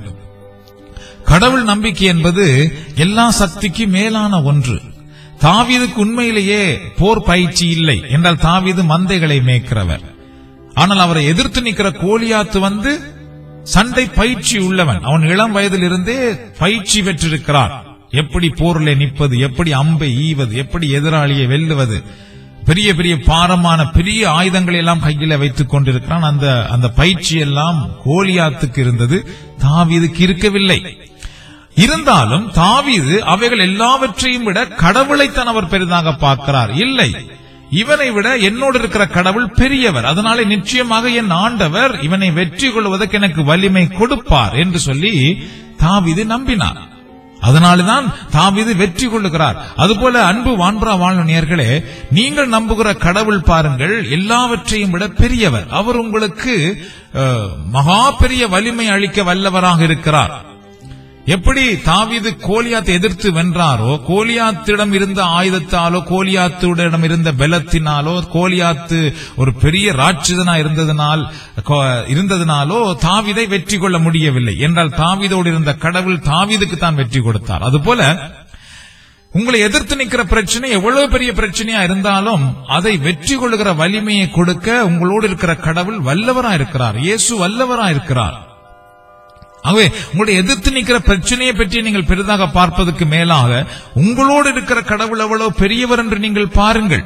கடவுள் நம்பிக்கை என்பது எல்லா சக்திக்கு மேலான ஒன்று தாவீதுக்கு உண்மையிலேயே போர் பயிற்சி இல்லை என்றால் தாவீது மந்தைகளை மேய்க்கிறவர் ஆனால் அவரை எதிர்த்து நிற்கிற கோலியாத்து வந்து சண்டை பயிற்சி உள்ளவன் அவன் இளம் வயதிலிருந்தே பயிற்சி பெற்றிருக்கிறான் எப்படி போரிலே நிற்பது எப்படி அம்பை ஈவது எப்படி எதிராளியை வெல்லுவது பெரிய பெரிய பாரமான பெரிய ஆயுதங்களை எல்லாம் கையில வைத்துக் கொண்டிருக்கிறான் அந்த அந்த பயிற்சி எல்லாம் கோலியாத்துக்கு இருந்தது தாவீதுக்கு இருக்கவில்லை இருந்தாலும் தாவீது அவைகள் எல்லாவற்றையும் விட கடவுளைத்தான் அவர் பெரிதாக பார்க்கிறார் இல்லை இவனை விட என்னோடு இருக்கிற கடவுள் பெரியவர் அதனாலே நிச்சயமாக என் ஆண்டவர் இவனை வெற்றி கொள்வதற்கு எனக்கு வலிமை கொடுப்பார் என்று சொல்லி தாவீது நம்பினார் அதனால்தான் தாவீது வெற்றி கொள்ளுகிறார் அதுபோல அன்பு வான்பரா வாழ்நேயர்களே நீங்கள் நம்புகிற கடவுள் பாருங்கள் எல்லாவற்றையும் விட பெரியவர் அவர் உங்களுக்கு அஹ், மகா பெரிய வலிமை அளிக்க வல்லவராக இருக்கிறார் எப்படி தாவீது கோலியாத்தை எதிர்த்து வென்றாரோ கோலியாத்திடம் இருந்த ஆயுதத்தாலோ கோலியாத்துடன் இருந்த பலத்தினாலோ கோலியாத்து ஒரு பெரிய ராட்சதனா இருந்ததனால் கோ- இருந்ததனாலோ தாவீதை வெற்றி கொள்ள முடியவில்லை என்றால் தாவீதோடு இருந்த கடவுள் தாவீதுக்கு தான் வெற்றி கொடுத்தார் அதுபோல உங்களை எதிர்த்து நிக்கிற பிரச்சனை எவ்வளவு பெரிய பிரச்சனையா இருந்தாலும் அதை வெற்றி கொள்ளுகிற வலிமையை கொடுக்க உங்களோடு இருக்கிற கடவுள் வல்லவரா இருக்கிறார் இயேசு வல்லவரா இருக்கிறார் ஆகவே உங்களுடைய எதிர்த்து நிற்கிற பிரச்சனையை பற்றி நீங்கள் பெரிதாக பார்ப்பதற்கு மேலாக உங்களோடு இருக்கிற கடவுள் எவ்வளவு பெரியவர் என்று நீங்கள் பாருங்கள்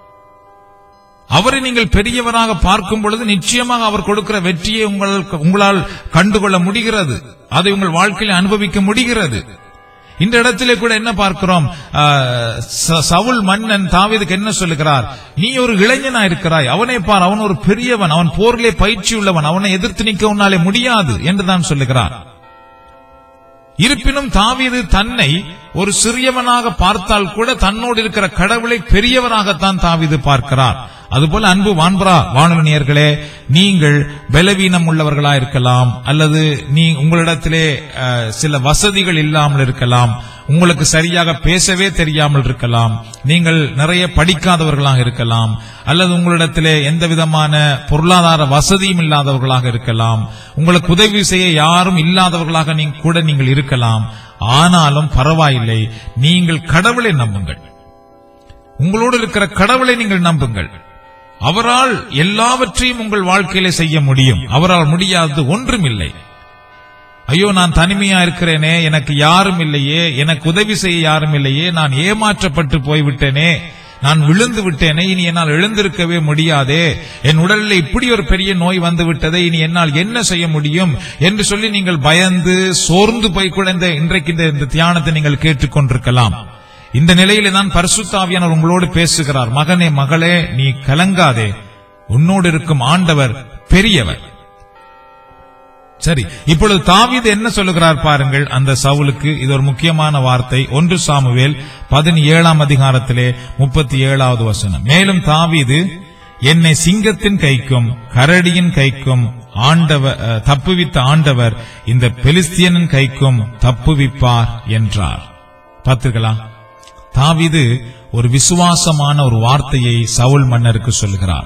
அவரை நீங்கள் பெரியவராக பார்க்கும் பொழுது நிச்சயமாக அவர் கொடுக்கிற வெற்றியை உங்களால் உங்களால் கண்டுகொள்ள முடிகிறது அதை உங்கள் வாழ்க்கையில் அனுபவிக்க முடிகிறது இந்த இடத்திலே கூட என்ன பார்க்கிறோம் ஆ, ச- சவுல் மன்னன் தாவீதுக்கு என்ன சொல்லுகிறார் நீ ஒரு இளைஞனா இருக்கிறாய் அவனை பார் அவன் ஒரு பெரியவன் அவன் போரிலே பயிற்சி உள்ளவன் அவனை எதிர்த்து நிற்க உன்னாலே முடியாது என்று தான் சொல்லுகிறார் இருப்பினும் தாவீது தன்னை ஒரு சிறியவனாக பார்த்தால் கூட தன்னோடு இருக்கிற கடவுளை பெரியவராகத்தான் தாவீது பார்க்கிறார் அதுபோல அன்பு வான்பரா வானவனியர்களே நீங்கள் பலவீனம் உள்ளவர்களா இருக்கலாம் அல்லது நீ உங்களிடத்திலே அஹ், சில வசதிகள் இல்லாமல் இருக்கலாம் உங்களுக்கு சரியாக பேசவே தெரியாமல் இருக்கலாம் நீங்கள் நிறைய படிக்காதவர்களாக இருக்கலாம் அல்லது உங்களிடத்திலே எந்த விதமான பொருளாதார வசதியும் இல்லாதவர்களாக இருக்கலாம் உங்களுக்கு உதவி செய்ய யாரும் இல்லாதவர்களாக நீங்க கூட நீங்கள் இருக்கலாம் ஆனாலும் பரவாயில்லை நீங்கள் கடவுளை நம்புங்கள் உங்களோடு இருக்கிற கடவுளை நீங்கள் நம்புங்கள் அவரால் எல்லாவற்றையும் உங்கள் வாழ்க்கையில செய்ய முடியும் அவரால் முடியாதது ஒன்றுமில்லை ஐயோ நான் தனிமையா இருக்கிறேனே எனக்கு யாரும் இல்லையே எனக்கு உதவி செய்ய யாரும் இல்லையே நான் ஏமாற்றப்பட்டு போய்விட்டேனே நான் விழுந்து விட்டேனே இனி என்னால் எழுந்திருக்கவே முடியாதே என் உடலில் இப்படி ஒரு பெரிய நோய் வந்து விட்டதே இனி என்னால் என்ன செய்ய முடியும் என்று சொல்லி நீங்கள் பயந்து சோர்ந்து போய் கூட இந்த இன்றைக்கு இந்த- இந்த தியானத்தை நீங்கள் கேட்டுக்கொண்டிருக்கலாம் இந்த நிலையிலே தான் பரிசுத்தாவியானவர் உங்களோடு பேசுகிறார் மகனே மகளே நீ கலங்காதே உன்னோடு இருக்கும் ஆண்டவர் பெரியவர் சரி இப்பொழுது தாவீது என்ன சொல்லுகிறார் பாருங்கள் அந்த சவுலுக்கு இது ஒரு முக்கியமான வார்த்தை ஒன்று சாமுவேல் பதினேழாம் அதிகாரத்திலே முப்பத்தி ஏழாவது வசனம் மேலும் தாவீது என்னை சிங்கத்தின் கைக்கும் கரடியின் கைக்கும் ஆண்டவர் அஹ், தப்புவித்த ஆண்டவர் இந்த பெலிஸ்தியனின் கைக்கும் தப்புவிப்பார் என்றார் பார்த்தீர்களா தாவீது ஒரு விசுவாசமான ஒரு வார்த்தையை சவுல் மன்னருக்கு சொல்லுகிறார்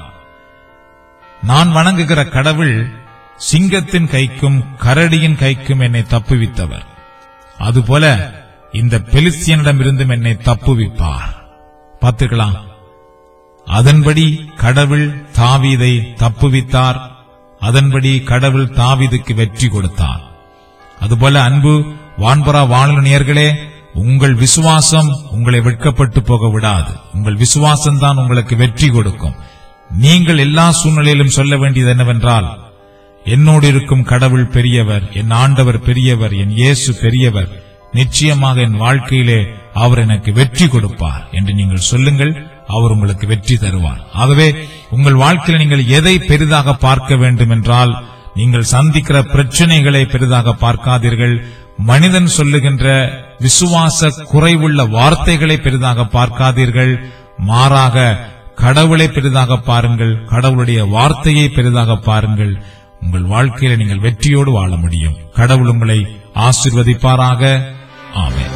நான் வணங்குகிற கடவுள் சிங்கத்தின் கைக்கும் கரடியின் கைக்கும் என்னை தப்புவித்தவர் அதுபோல இந்த பெலிஸ்தியனிடமிருந்தும் என்னை தப்புவிப்பார் பார்த்தீர்களா அதன்படி கடவுள் தாவீதை தப்புவித்தார் அதன்படி கடவுள் தாவீதுக்கு வெற்றி கொடுத்தார் அதுபோல அன்பு வான்பரா வானொலியர்களே உங்கள் விசுவாசம் உங்களை வெட்கப்பட்டு போக விடாது உங்கள் விசுவாசம் தான் உங்களுக்கு வெற்றி கொடுக்கும் நீங்கள் எல்லா சூழ்நிலையிலும் சொல்ல வேண்டியது என்னவென்றால் என்னோடு இருக்கும் கடவுள் பெரியவர் என் ஆண்டவர் பெரியவர் என் இயேசு பெரியவர் நிச்சயமாக என் வாழ்க்கையிலே அவர் எனக்கு வெற்றி கொடுப்பார் என்று நீங்கள் சொல்லுங்கள் அவர் உங்களுக்கு வெற்றி தருவார் ஆகவே உங்கள் வாழ்க்கையில் நீங்கள் எதை பெரிதாக பார்க்க வேண்டும் என்றால் நீங்கள் சந்திக்கிற பிரச்சனைகளை பெரிதாக பார்க்காதீர்கள் மனிதன் சொல்லுகின்ற விசுவாச குறைவுள்ள வார்த்தைகளை பெரிதாக பார்க்காதீர்கள் மாறாக கடவுளை பெரிதாக பாருங்கள் கடவுளுடைய வார்த்தையை பெரிதாக பாருங்கள் உங்கள் வாழ்க்கையில நீங்கள் வெற்றியோடு வாழ முடியும் கடவுள் உங்களை ஆசிர்வதிப்பாராக ஆமென்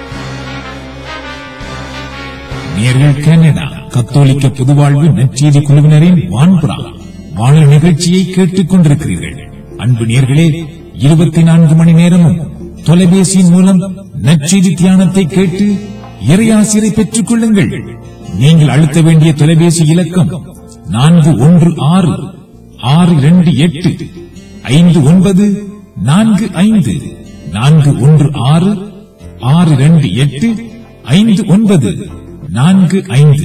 நேர்கள் கனடா கத்தோலிக்க புதுவாழ்வு நற்செய்தி குழுவினரின் வான்புறா வானொலி நிகழ்ச்சியை கேட்டுக் கொண்டிருக்கிறீர்கள் அன்பு நேர்களே இருபத்தி நான்கு மணி நேரமும் தொலைபேசியின் மூலம் நற்செய்தி தியானத்தை கேட்டு இறையாசிரை பெற்றுக் கொள்ளுங்கள் நீங்கள் அழுத்த வேண்டிய தொலைபேசி இலக்கம் நான்கு ஒன்று ஆறு ஆறு இரண்டு எட்டு ஐந்து ஒன்பது நான்கு ஐந்து நான்கு ஒன்று ஆறு ஆறு இரண்டு எட்டு ஐந்து ஒன்பது நான்கு ஐந்து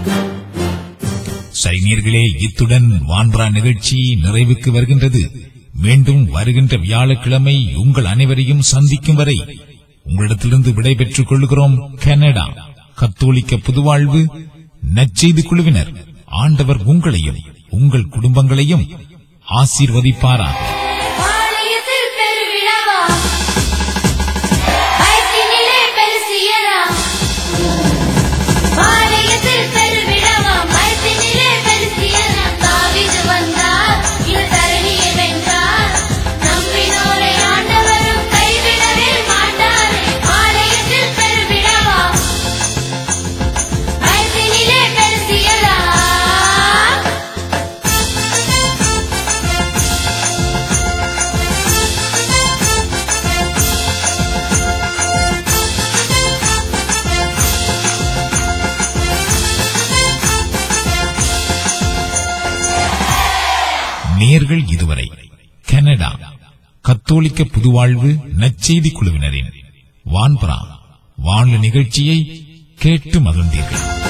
சைனியர்களே இத்துடன் வான்பரா நிகழ்ச்சி நிறைவுக்கு வருகின்றது மீண்டும் வருகின்ற வியாழக்கிழமை உங்கள் அனைவரையும் சந்திக்கும் வரை உங்களிடத்திலிருந்து விடைபெற்றுக் கொள்கிறோம் கனடா கத்தோலிக்க புதுவாழ்வு நற்செய்தி குழுவினர் ஆண்டவர் உங்களையும் உங்கள் குடும்பங்களையும் ஆசீர்வதிப்பாராக பாளையத்தில் பெருவிழாவா வயற்றினிலே பெருசியரா பாளையத்தில் பெருவிழாவா வயற்றினிலே பெருசியரா தாவீது வந்தார் இரு தரணியை வென்றார் நம்பினோரை ஆண்டவரும் கைவிடவே மாட்டாரே பாளையத்தில் பெருவிழாவா வயற்றினிலே பெருசியரா நேர்கள் இதுவரை கனடா கத்தோலிக்க புதுவாழ்வு நற்செய்தி குழுவினரின் வான்பரா வானொலி நிகழ்ச்சியை கேட்டு மகிழ்ந்தீர்கள்